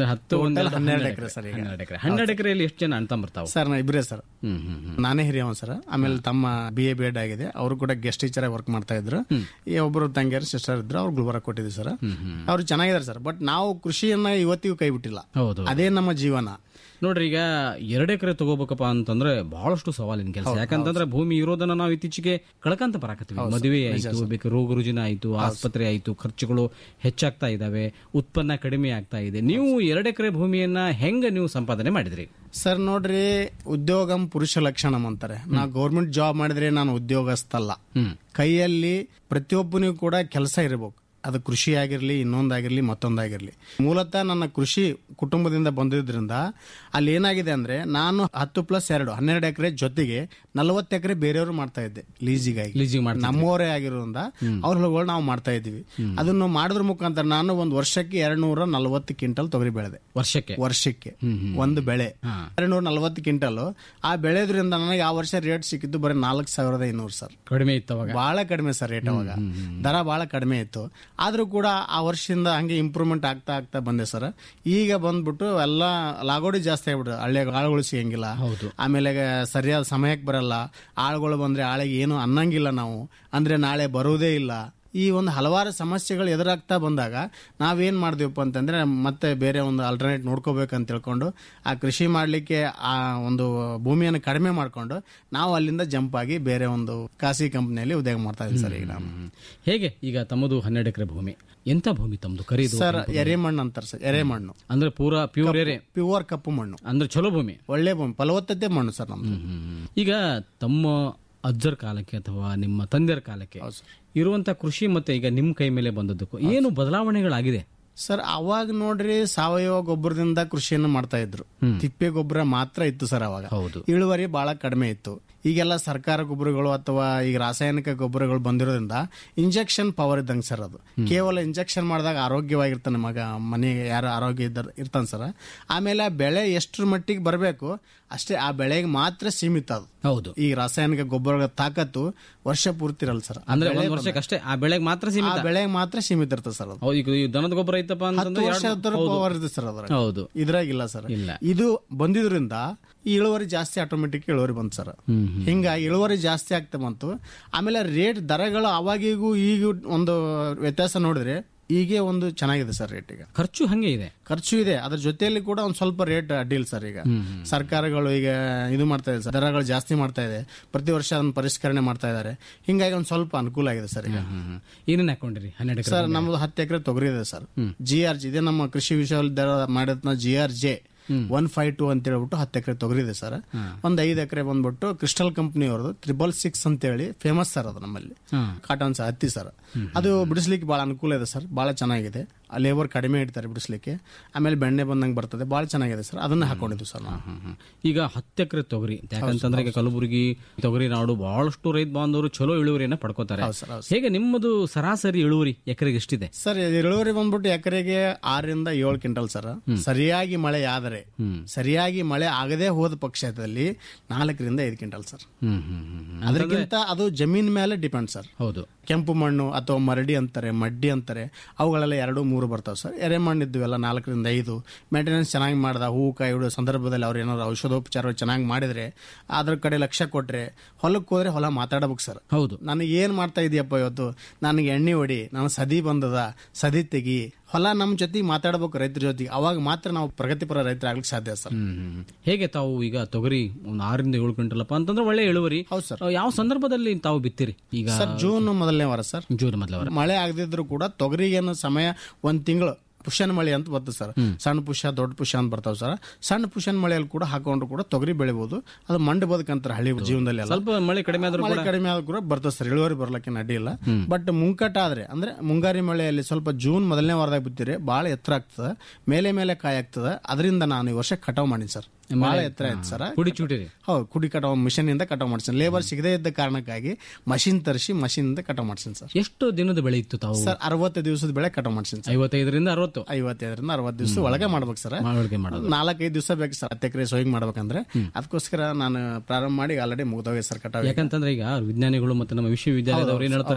ಅಂದ್ರೆ ಹತ್ತು ಒಂದು Total ಹನ್ನೆರಡು ಎಕರೆ ಸರ್ ಈಗ ಹನ್ನೆರಡು ಎಕರೆ ಹನ್ನೆರಡು ಎಕರೆಯಲ್ಲಿ ಎಷ್ಟು ಜನ ಅಣ್ಣ ಬರ್ತಾವ ಸರ್ ನಾ ಇಬ್ಬರೇ ಸರ್ ಹ್ಮ್ ಹ್ಮ್ ಹ್ಮ್ ನಾನೇ ಹಿರಿಯವ ಸರ್ ಆಮೇಲೆ ತಮ್ಮ ಬಿ ಎ ಬಿ ಎಡ್ ಆಗಿದೆ ಅವರು ಕೂಡ ಗೆಸ್ಟ್ ಟೀಚರ್ ವರ್ಕ್ ಮಾಡ್ತಾ ಇದ್ರು ಈ ಒಬ್ಬರು ತಂಗಿಯರು ಸಿಸ್ಟರ್ ಇದ್ರು ಅವ್ರು ಗುಲ್ಬರ್ಗ ಕೊಟ್ಟಿದ್ವಿ ಸರ್ ಅವ್ರು ಚೆನ್ನಾಗಿದ್ದಾರೆ ಸರ್ ಬಟ್ ನಾವು ಕೃಷಿಯನ್ನ ಇವತ್ತಿಗೂ ಕೈ ಬಿಟ್ಟಿಲ್ಲ ಹೌದು ಅದೇ ನಮ್ಮ ಜೀವನ ನೋಡ್ರಿ ಈಗ ಎರಡು ಎಕರೆ ತಗೋಬೇಕಪ್ಪ ಅಂತಂದ್ರೆ ಬಹಳಷ್ಟು ಸವಾಲಿನ ಕೆಲಸ ಯಾಕಂತಂದ್ರೆ ಭೂಮಿ ಇರೋದನ್ನ ನಾವು ಇತ್ತೀಚೆಗೆ ಕಳ್ಕಂತ ಬರಾಕತ್ತೀವಿ ಮದುವೆ ಆಯ್ತು ಬೇಕು ರೋಗ ರುಜಿನ ಆಯ್ತು ಆಸ್ಪತ್ರೆ ಆಯ್ತು ಖರ್ಚುಗಳು ಹೆಚ್ಚಾಗ್ತಾ ಇದಾವೆ ಉತ್ಪನ್ನ ಕಡಿಮೆ ಆಗ್ತಾ ಇದೆ ನೀವು ಎರಡು ಎಕರೆ ಭೂಮಿಯನ್ನ ಹೆಂಗ ನೀವು ಸಂಪಾದನೆ ಮಾಡಿದ್ರಿ ಸರ್ ನೋಡ್ರಿ ಉದ್ಯೋಗಂ ಪುರುಷ ಲಕ್ಷಣಂ ಅಂತಾರೆ ನಾ ಗೌರ್ಮೆಂಟ್ ಜಾಬ್ ಮಾಡಿದ್ರೆ ನಾನು ಉದ್ಯೋಗಸ್ಥಲ್ಲ ಕೈಯಲ್ಲಿ ಪ್ರತಿಯೊಬ್ಬನಿಗೂ ಕೂಡ ಕೆಲಸ ಇರಬೇಕು ಅದು ಕೃಷಿ ಆಗಿರಲಿ ಇನ್ನೊಂದಾಗಿರ್ಲಿ ಮತ್ತೊಂದಾಗಿರ್ಲಿ ಮೂಲತಃ ನನ್ನ ಕೃಷಿ ಕುಟುಂಬದಿಂದ ಬಂದಿದ್ರಿಂದ ಅಲ್ಲಿ ಏನಾಗಿದೆ ಅಂದ್ರೆ ನಾನು ಹತ್ತು ಪ್ಲಸ್ ಎರಡು ಹನ್ನೆರಡು ಎಕರೆ ಜೊತೆಗೆ ನಲವತ್ತು ಎಕರೆ ಬೇರೆಯವರು ಮಾಡ್ತಾ ಇದ್ದೆ ಲೀಸಿಗಾಗಿ ಲೀಸಿಗೆ ಮಾಡ್ತಾ ನಮ್ಮವರೇ ಆಗಿರೋದ್ರಿಂದ ಅವ್ರ ಹೊಲಗಳು ನಾವು ಮಾಡ್ತಾ ಇದ್ವಿ ಅದನ್ನು ಮಾಡೋದ್ರ ಮುಖಾಂತರ ನಾನು ಒಂದು ವರ್ಷಕ್ಕೆ ಎರಡ್ ನೂರ ನಲವತ್ತು ಕ್ವಿಂಟಲ್ ತೊಗರಿ ಬೆಳೆದೆ ವರ್ಷಕ್ಕೆ ವರ್ಷಕ್ಕೆ ಒಂದು ಬೆಳೆ ಎರಡು ನೂರ ನಲವತ್ತು ಕ್ವಿಂಟಲ್ ಆ ಬೆಳೆದ್ರಿಂದ ನನಗೆ ಆ ವರ್ಷ ರೇಟ್ ಸಿಕ್ಕಿದ್ದು ಬರೀ ನಾಲ್ಕು ಸಾವಿರದ ಐನೂರು ಸರ್ ಕಡಿಮೆ ಇತ್ತು ಅವಾಗ ಬಹಳ ಕಡಿಮೆ ಸರ್ ರೇಟ್ ಅವಾಗ ದರ ಬಹಳ ಕಡಿಮೆ ಇತ್ತು ಆದ್ರೂ ಕೂಡ ಆ ವರ್ಷದಿಂದ ಹಂಗೆ ಇಂಪ್ರೂವ್ಮೆಂಟ್ ಆಗ್ತಾ ಆಗ್ತಾ ಬಂದೆ ಸರ್ ಈಗ ಬಂದ್ಬಿಟ್ಟು ಎಲ್ಲ ಲಾಗೋಡಿ ಜಾಸ್ತಿ ಆಗ್ಬಿಟ್ಟು ಹಳ್ಳಿಯ ಆಳುಗಳು ಸಿಗಂಗಿಲ್ಲ ಆಮೇಲೆ ಸರಿಯಾದ ಸಮಯಕ್ಕೆ ಬರಲ್ಲ ಆಳುಗಳು ಬಂದ್ರೆ ಆಳಿಗೆ ಏನು ಅನ್ನಂಗಿಲ್ಲ ನಾವು ಅಂದ್ರೆ ನಾಳೆ ಬರುವುದೇ ಇಲ್ಲ ಈ ಒಂದು ಹಲವಾರು ಸಮಸ್ಯೆಗಳು ಎದುರಾಗ್ತಾ ಬಂದಾಗ ನಾವೇನ್ ಮಾಡಿದ್ವಿಪ್ಪ ಅಂತಂದ್ರೆ ಮತ್ತೆ ಬೇರೆ ಒಂದು ಆಲ್ಟರ್ನೇಟ್ ನೋಡ್ಕೋಬೇಕಂತ ತಿಳ್ಕೊಂಡು ಆ ಕೃಷಿ ಮಾಡಲಿಕ್ಕೆ ಆ ಒಂದು ಭೂಮಿಯನ್ನು ಕಡಿಮೆ ಮಾಡ್ಕೊಂಡು ನಾವು ಅಲ್ಲಿಂದ ಜಂಪ್ ಆಗಿ ಬೇರೆ ಒಂದು ಖಾಸಗಿ ಕಂಪ್ನಿಯಲ್ಲಿ ಉದ್ಯೋಗ ಮಾಡ್ತಾ ಇದ್ದೀವಿ ಸರ್ ಈಗ ನಾನು ಹ್ಮ್. ಹೇಗೆ ಈಗ ತಮ್ಮದು ಹನ್ನೆರಡು ಎಕರೆ ಭೂಮಿ ಎಂತ ಭೂಮಿ ತಮ್ಮದು ಖರೀದು ಸರ್ ಎರೆಮಣ್ಣು ಅಂತಾರೆ ಸರ್ ಎರೆಮಣ್ಣು ಅಂದ್ರೆ ಪೂರಾ ಪ್ಯೂರ್ ಏರೆ ಪ್ಯೂರ್ ಕಪ್ಪು ಮಣ್ಣು ಅಂದ್ರೆ ಚಲೋ ಭೂಮಿ ಒಳ್ಳೆ ಭೂಮಿ ಫಲವತ್ತತೆ ಮಣ್ಣು ಸರ್ ನಮ್ದು ಈಗ ತಮ್ಮ ಅಜ್ಜರ ಕಾಲಕ್ಕೆ ಅಥವಾ ನಿಮ್ಮ ತಂದೆಯರ ಕಾಲಕ್ಕೆ ಇರುವಂತ ಕೃಷಿ ಮತ್ತೆ ಈಗ ನಿಮ್ ಕೈ ಮೇಲೆ ಬಂದದ್ದಕ್ಕೂ ಏನು ಬದಲಾವಣೆಗಳಾಗಿದೆ ಸರ್ ಅವಾಗ ನೋಡ್ರಿ ಸಾವಯವ ಗೊಬ್ಬರದಿಂದ ಕೃಷಿಯನ್ನು ಮಾಡ್ತಾ ಇದ್ರು ತಿಪ್ಪೆ ಗೊಬ್ಬರ ಮಾತ್ರ ಇತ್ತು ಸರ್ ಅವಾಗ ಹೌದು. ಇಳುವರಿ ಬಹಳ ಕಡಿಮೆ ಇತ್ತು ಈಗೆಲ್ಲ ಸರ್ಕಾರ ಗೊಬ್ಬರಗಳು ಅಥವಾ ಈಗ ರಾಸಾಯನಿಕ ಗೊಬ್ಬರಗಳು ಬಂದಿರೋದ್ರಿಂದ ಇಂಜೆಕ್ಷನ್ ಪವರ್ ಇದ್ದಂಗೆ ಸರ್ ಅದು ಕೇವಲ ಇಂಜೆಕ್ಷನ್ ಮಾಡಿದಾಗ ಆರೋಗ್ಯವಾಗಿರ್ತಾನೆ ಮಗ ಮನೆಗೆ ಯಾರು ಆರೋಗ್ಯ ಇದ್ದ ಇರ್ತಾನೆ ಸರ್ ಆಮೇಲೆ ಆ ಬೆಳೆ ಎಷ್ಟರ ಮಟ್ಟಿಗೆ ಬರಬೇಕು ಅಷ್ಟೇ ಆ ಬೆಳೆಗೆ ಮಾತ್ರ ಸೀಮಿತ ಅದು ಹೌದು ಈ ರಾಸಾಯನಿಕ ಗೊಬ್ಬರಗಳ ತಾಕತ್ತು ವರ್ಷ ಪೂರ್ತಿ ಇರಲ್ಲ ಸರ್ ಆ ಅಂದ್ರೆ ಬೆಳೆ ಒಂದ್ ವರ್ಷಕ್ಕೆ ಅಷ್ಟೇ ಆ ಬೆಳೆಗೆ ಮಾತ್ರ ಆ ಸೀಮಿತ ಬೆಳೆಗೆ ಮಾತ್ರ ಸೀಮಿತ ಇರ್ತದೆ ಸರ್ ಅದು ಹೌದು, ಈಗ ಈ ದನದ ಗೊಬ್ಬರ ಐತಪ್ಪ ಹತ್ತು ಅಂತಂದ್ರೆ ವರ್ಷ ಎರಡು- ಪವರ್ ಇರ್ತದೆ ಸರ್ ಅದ್ರ ಹೌದು ಇದ್ರಾಗಿಲ್ಲ ಸರ್ ಇಲ್ಲ. ಇದು ಬಂದಿದ್ರಿಂದ ಈ ಇಳುವರಿ ಜಾಸ್ತಿ ಆಟೋಮೆಟಿಕ್ ಇಳುವರಿ ಬಂತು ಸರ್ ಹಿಂಗಾಗಿ ಇಳುವರಿ ಜಾಸ್ತಿ ಆಗ್ತಾ ಬಂತು ಆಮೇಲೆ ರೇಟ್ ದರಗಳು ಅವಾಗಿಗೂ ಈಗ ಒಂದು ವ್ಯತ್ಯಾಸ ನೋಡಿದ್ರೆ ಈಗೇ ಒಂದು ಚೆನ್ನಾಗಿದೆ ಸರ್ ರೇಟ್ ಈಗ ಖರ್ಚು ಹಂಗೆ ಇದೆ ಖರ್ಚು ಇದೆ ಅದ್ರ ಜೊತೆಯಲ್ಲಿ ಕೂಡ ಒಂದ್ ಸ್ವಲ್ಪ ರೇಟ್ ಅಡ್ಡಿಲ್ಲ ಸರ್ ಈಗ ಸರ್ಕಾರಗಳು ಈಗ ಇದು ಮಾಡ್ತಾ ಇದೆ ಸರ್ ದರಗಳು ಜಾಸ್ತಿ ಮಾಡ್ತಾ ಇದೆ ಪ್ರತಿ ವರ್ಷ ಅದನ್ನ ಪರಿಷ್ಕರಣೆ ಮಾಡ್ತಾ ಇದ್ದಾರೆ ಹಿಂಗಾಗಿ ಒಂದ್ ಸ್ವಲ್ಪ ಅನುಕೂಲ ಆಗಿದೆ ಸರ್ ಈಗ ಏನೇನ್ ಹಾಕೊಂಡಿರಿ ಹನ್ನೆರಡು ಎಕರೆ ಸರ್ ನಮ್ದು ಹತ್ತು ಎಕರೆ ತೊಗರಿ ಇದೆ ಸರ್ ಜಿ ಆರ್ ಜಿ ಇದೆ ನಮ್ಮ ಕೃಷಿ ವಿಶ್ವವಿದ್ಯಾಲಯ ಮಾಡಿದ G R J one five two ಅಂತ ಹೇಳ್ಬಿಟ್ಟು ಹತ್ತು ಎಕರೆ ತೊಗರಿ ಇದೆ ಸರ್ ಒಂದ್ ಐದು ಎಕರೆ ಬಂದ್ಬಿಟ್ಟು ಕ್ರಿಸ್ಟಲ್ ಕಂಪನಿ ಅವ್ರದ್ದು ತ್ರಿಬಲ್ ಸಿಕ್ಸ್ ಅಂತ ಹೇಳಿ ಫೇಮಸ್ ಸರ್ ಅದು ನಮ್ಮಲ್ಲಿ ಕಾಟನ್ ಸರ್ ಹತ್ತಿ ಸರ್ ಅದು ಬಿಡಿಸ್ಲಿಕ್ಕೆ ಬಹಳ ಅನುಕೂಲ ಇದೆ ಸರ್ ಬಹಳ ಚೆನ್ನಾಗಿದೆ ಲೇಬರ್ ಕಡಿಮೆ ಇಡ್ತಾರೆ ಬಿಡಿಸ್ಲಿಕ್ಕೆ ಆಮೇಲೆ ಬೆಣ್ಣೆ ಬಂದಂಗೆ ಬರ್ತದೆ ಬಹಳ ಚೆನ್ನಾಗಿದೆ ಸರ್ ಅದನ್ನ ಹಾಕೊಂಡಿದ್ವಿ ಸರ್ ನಾವು ಹ್ಮ್, ಹ್ಮ್. ಈಗ ಹತ್ತು ಎಕರೆ ತೊಗರಿ ಯಾಕಂತಂದ್ರೆ ಈಗ ಕಲಬುರಗಿ ತೊಗರಿ ನಾಡು ಬಹಳಷ್ಟು ರೈತ ಬಾಂಧವರು ಚಲೋ ಇಳುವರಿಯನ್ನ ಪಡ್ಕೋತಾರೆ ಹೌದು ಸರ್, ಹೌದು ಹೇಗೆ ನಿಮ್ಮದು ಸರಾಸರಿ ಇಳುವರಿ ಎಕರೆಗೆ ಎಷ್ಟಿದೆ ಸರ್ ಇಳುವರಿ ಬಂದ್ಬಿಟ್ಟು ಎಕರೆಗೆ ಆರರಿಂದ ಏಳು ಕ್ವಿಂಟಲ್ ಸರ್ ಸರಿಯಾಗಿ ಮಳೆ ಆದರೆ ಸರಿಯಾಗಿ ಮಳೆ ಆಗದೆ ಹೋದ ಪಕ್ಷದಲ್ಲಿ ನಾಲ್ಕರಿಂದ ಐದು ಕ್ವಿಂಟಲ್ ಸರ್ ಹ್ಮ್ ಹ್ಮ್ ಹ್ಮ್ ಹ್ಮ್. ಅದಕ್ಕಿಂತ ಅದು ಜಮೀನ್ ಮೇಲೆ ಡಿಪೆಂಡ್ ಸರ್ ಹೌದು ಕೆಂಪು ಮಣ್ಣು ಅಥವಾ ಮರಡಿ ಅಂತಾರೆ ಮಡ್ಡಿ ಅಂತಾರೆ ಅವುಗಳೆಲ್ಲ ಎರಡು ಮೂರು ಬರ್ತಾವೆ ಸರ್ ಎರೆ ಮಣ್ಣು ಇದ್ದುವೆಲ್ಲ ನಾಲ್ಕರಿಂದ ಐದು ಮೇಂಟೆನೆನ್ಸ್ ಚೆನ್ನಾಗಿ ಮಾಡ್ದ ಹೂವು ಕಾಯಿ ಇಡೋ ಸಂದರ್ಭದಲ್ಲಿ ಅವ್ರು ಏನಾದ್ರು ಔಷಧೋಪಚಾರ ಚೆನ್ನಾಗಿ ಮಾಡಿದ್ರೆ ಅದ್ರ ಕಡೆ ಲಕ್ಷ್ಯ ಕೊಟ್ರೆ ಹೊಲಕ್ಕೆ ಹೋದ್ರೆ ಹೊಲ ಮಾತಾಡಬೇಕು ಸರ್ ಹೌದು ನನಗೆ ಏನ್ ಮಾಡ್ತಾ ಇದೀಯಪ್ಪ ಇವತ್ತು ನನಗೆ ಎಣ್ಣೆ ಹೊಡಿ ನಾನು ಸದಿ ಬಂದದ ಸದಿ ತೆಗಿ ಹೊಲ ನಮ್ಮ ಜೊತೆಗೆ ಮಾತಾಡ್ಬೇಕು ರೈತರ ಜೊತೆಗೆ ಅವಾಗ ಮಾತ್ರ ನಾವು ಪ್ರಗತಿಪರ ರೈತರಾಗ್ಲಿಕ್ಕೆ ಸಾಧ್ಯ ಸರ್ ಹ್ಮ್, ಹ್ಮ್, ಹ್ಮ್. ಹೇಗೆ ತಾವು ಈಗ ತೊಗರಿ ಒಂದು ಆರರಿಂದ ಏಳು ಕ್ವಿಂಟಲಪ್ಪ ಅಂತಂದ್ರೆ ಒಳ್ಳೆ ಇಳುವರಿ ಹೌದು ಸರ್ ಅಹ್, ಯಾವ ಸಂದರ್ಭದಲ್ಲಿ ತಾವು ಬಿತ್ತಿರಿ ಈಗ ಸರ್ ಜೂನ್ ಮೊದಲನೇ ವಾರ ಸರ್ ಜೂನ್ ಮೊದಲ ಮಳೆ ಆಗದಿದ್ರು ಕೂಡ ತೊಗರಿಗೇನು ಸಮಯ ಒಂದ್ ತಿಂಗಳು ಪುಷ್ಯನ್ ಮಳೆ ಅಂತ ಬರ್ತದೆ ಸರ್ ಸಣ್ಣ ಪುಷ್ಯ ದೊಡ್ಡ ಪುಷ್ಯ ಅಂತ ಬರ್ತಾವ ಸರ್ ಸಣ್ಣ ಪುಷ್ಯನ್ ಮಳೆಯಲ್ಲಿ ಕೂಡ ಹಾಕೊಂಡ್ರು ಕೂಡ ತೊಗರಿ ಬೆಳಿಬಹುದು ಅದು ಮಂಡ್ ಬದುಕಂತಾರೆ ಹಳ್ಳಿ ಜೀವನದಲ್ಲಿ ಎಲ್ಲ ಸ್ವಲ್ಪ ಮಳೆ ಕಡಿಮೆ ಆದ್ರೂ ಮಳೆ ಕಡಿಮೆ ಆದ್ರೂ ಕೂಡ ಬರ್ತದೆ ಸರ್ ಇಳುವರಿ ಬರ್ಲಿಕ್ಕೆ ಅಡ್ಡಿ ಇಲ್ಲ ಬಟ್ ಮುಂಕಟ ಆದ್ರೆ ಅಂದ್ರೆ ಮುಂಗಾರಿ ಮಳೆಯಲ್ಲಿ ಸ್ವಲ್ಪ ಜೂನ್ ಮೊದಲನೇ ವಾರದಾಗ ಬಿತ್ತಿದ್ರೆ ಬಹಳ ಎತ್ತರ ಆಗ್ತದೆ ಮೇಲೆ ಮೇಲೆ ಕಾಯಿ ಆಗ್ತದೆ ಅದರಿಂದ ನಾನು ಈ ವರ್ಷ ಕಟಾವ್ ಮಾಡೀನಿ ಸರ್ ಬಹಳ ಎತ್ತರ ಆಯ್ತು ಸರ್ ಕುಡಿ ಚೂಟಿರಿ ಹೌದು ಕುಡಿ ಕಟಾವ್ ಮಿಷನ್ ಇಂದ ಕಟಾವ್ ಮಾಡ್ತೀನಿ ಲೇಬರ್ ಸಿಗದೇ ಇದ್ದ ಕಾರಣಕ್ಕಾಗಿ ಮಷಿನ್ ತರಿಸಿ ಮಷಿನ್ ಇಂದ ಕಟಾವ್ ಮಾಡ್ತೀನಿ ಸರ್ ಎಷ್ಟು ದಿನದ ಬೆಳೆ ಇತ್ತು ತಾವು ಸರ್ ಅರವತ್ತು ದಿವಸದ ಬೆಳೆ ಕಟಾವ್ ಮಾಡ್ತೀನಿ ಸರ್ ಐವತ್ತೈದರಿಂದ ಅರವತ್ತು ಐವತ್ತೈದರಿಂದ ಅರವತ್ತು ದಿವಸ ಒಳಗೆ ಮಾಡ್ಬೇಕು ಸರ್ ಮಾವಿಡಿಕೆ ಮಾಡೋದು ನಾಲ್ಕೈದು ದಿವಸ ಬೇಕು ಸರ್ ಹತ್ತು ಎಕರೆ ಸೋಯಿಂಗ್ ಮಾಡ್ಬೇಕಂದ್ರೆ ಅದಕ್ಕೋಸ್ಕರ ನಾನು ಪ್ರಾರಂಭ ಮಾಡಿ ಆಲ್ರೆಡಿ ಮುಗ್ದೋಗಿ ಸರ್ ಕಟಾವ್ ಯಾಕಂತಂದ್ರೆ ಈಗ ವಿಜ್ಞಾನಿಗಳು ಮತ್ತೆ ನಮ್ಮ ವಿಶ್ವವಿದ್ಯಾಲಯದವ್ರು ಏನ್ ಹೇಳ್ತಾರೆ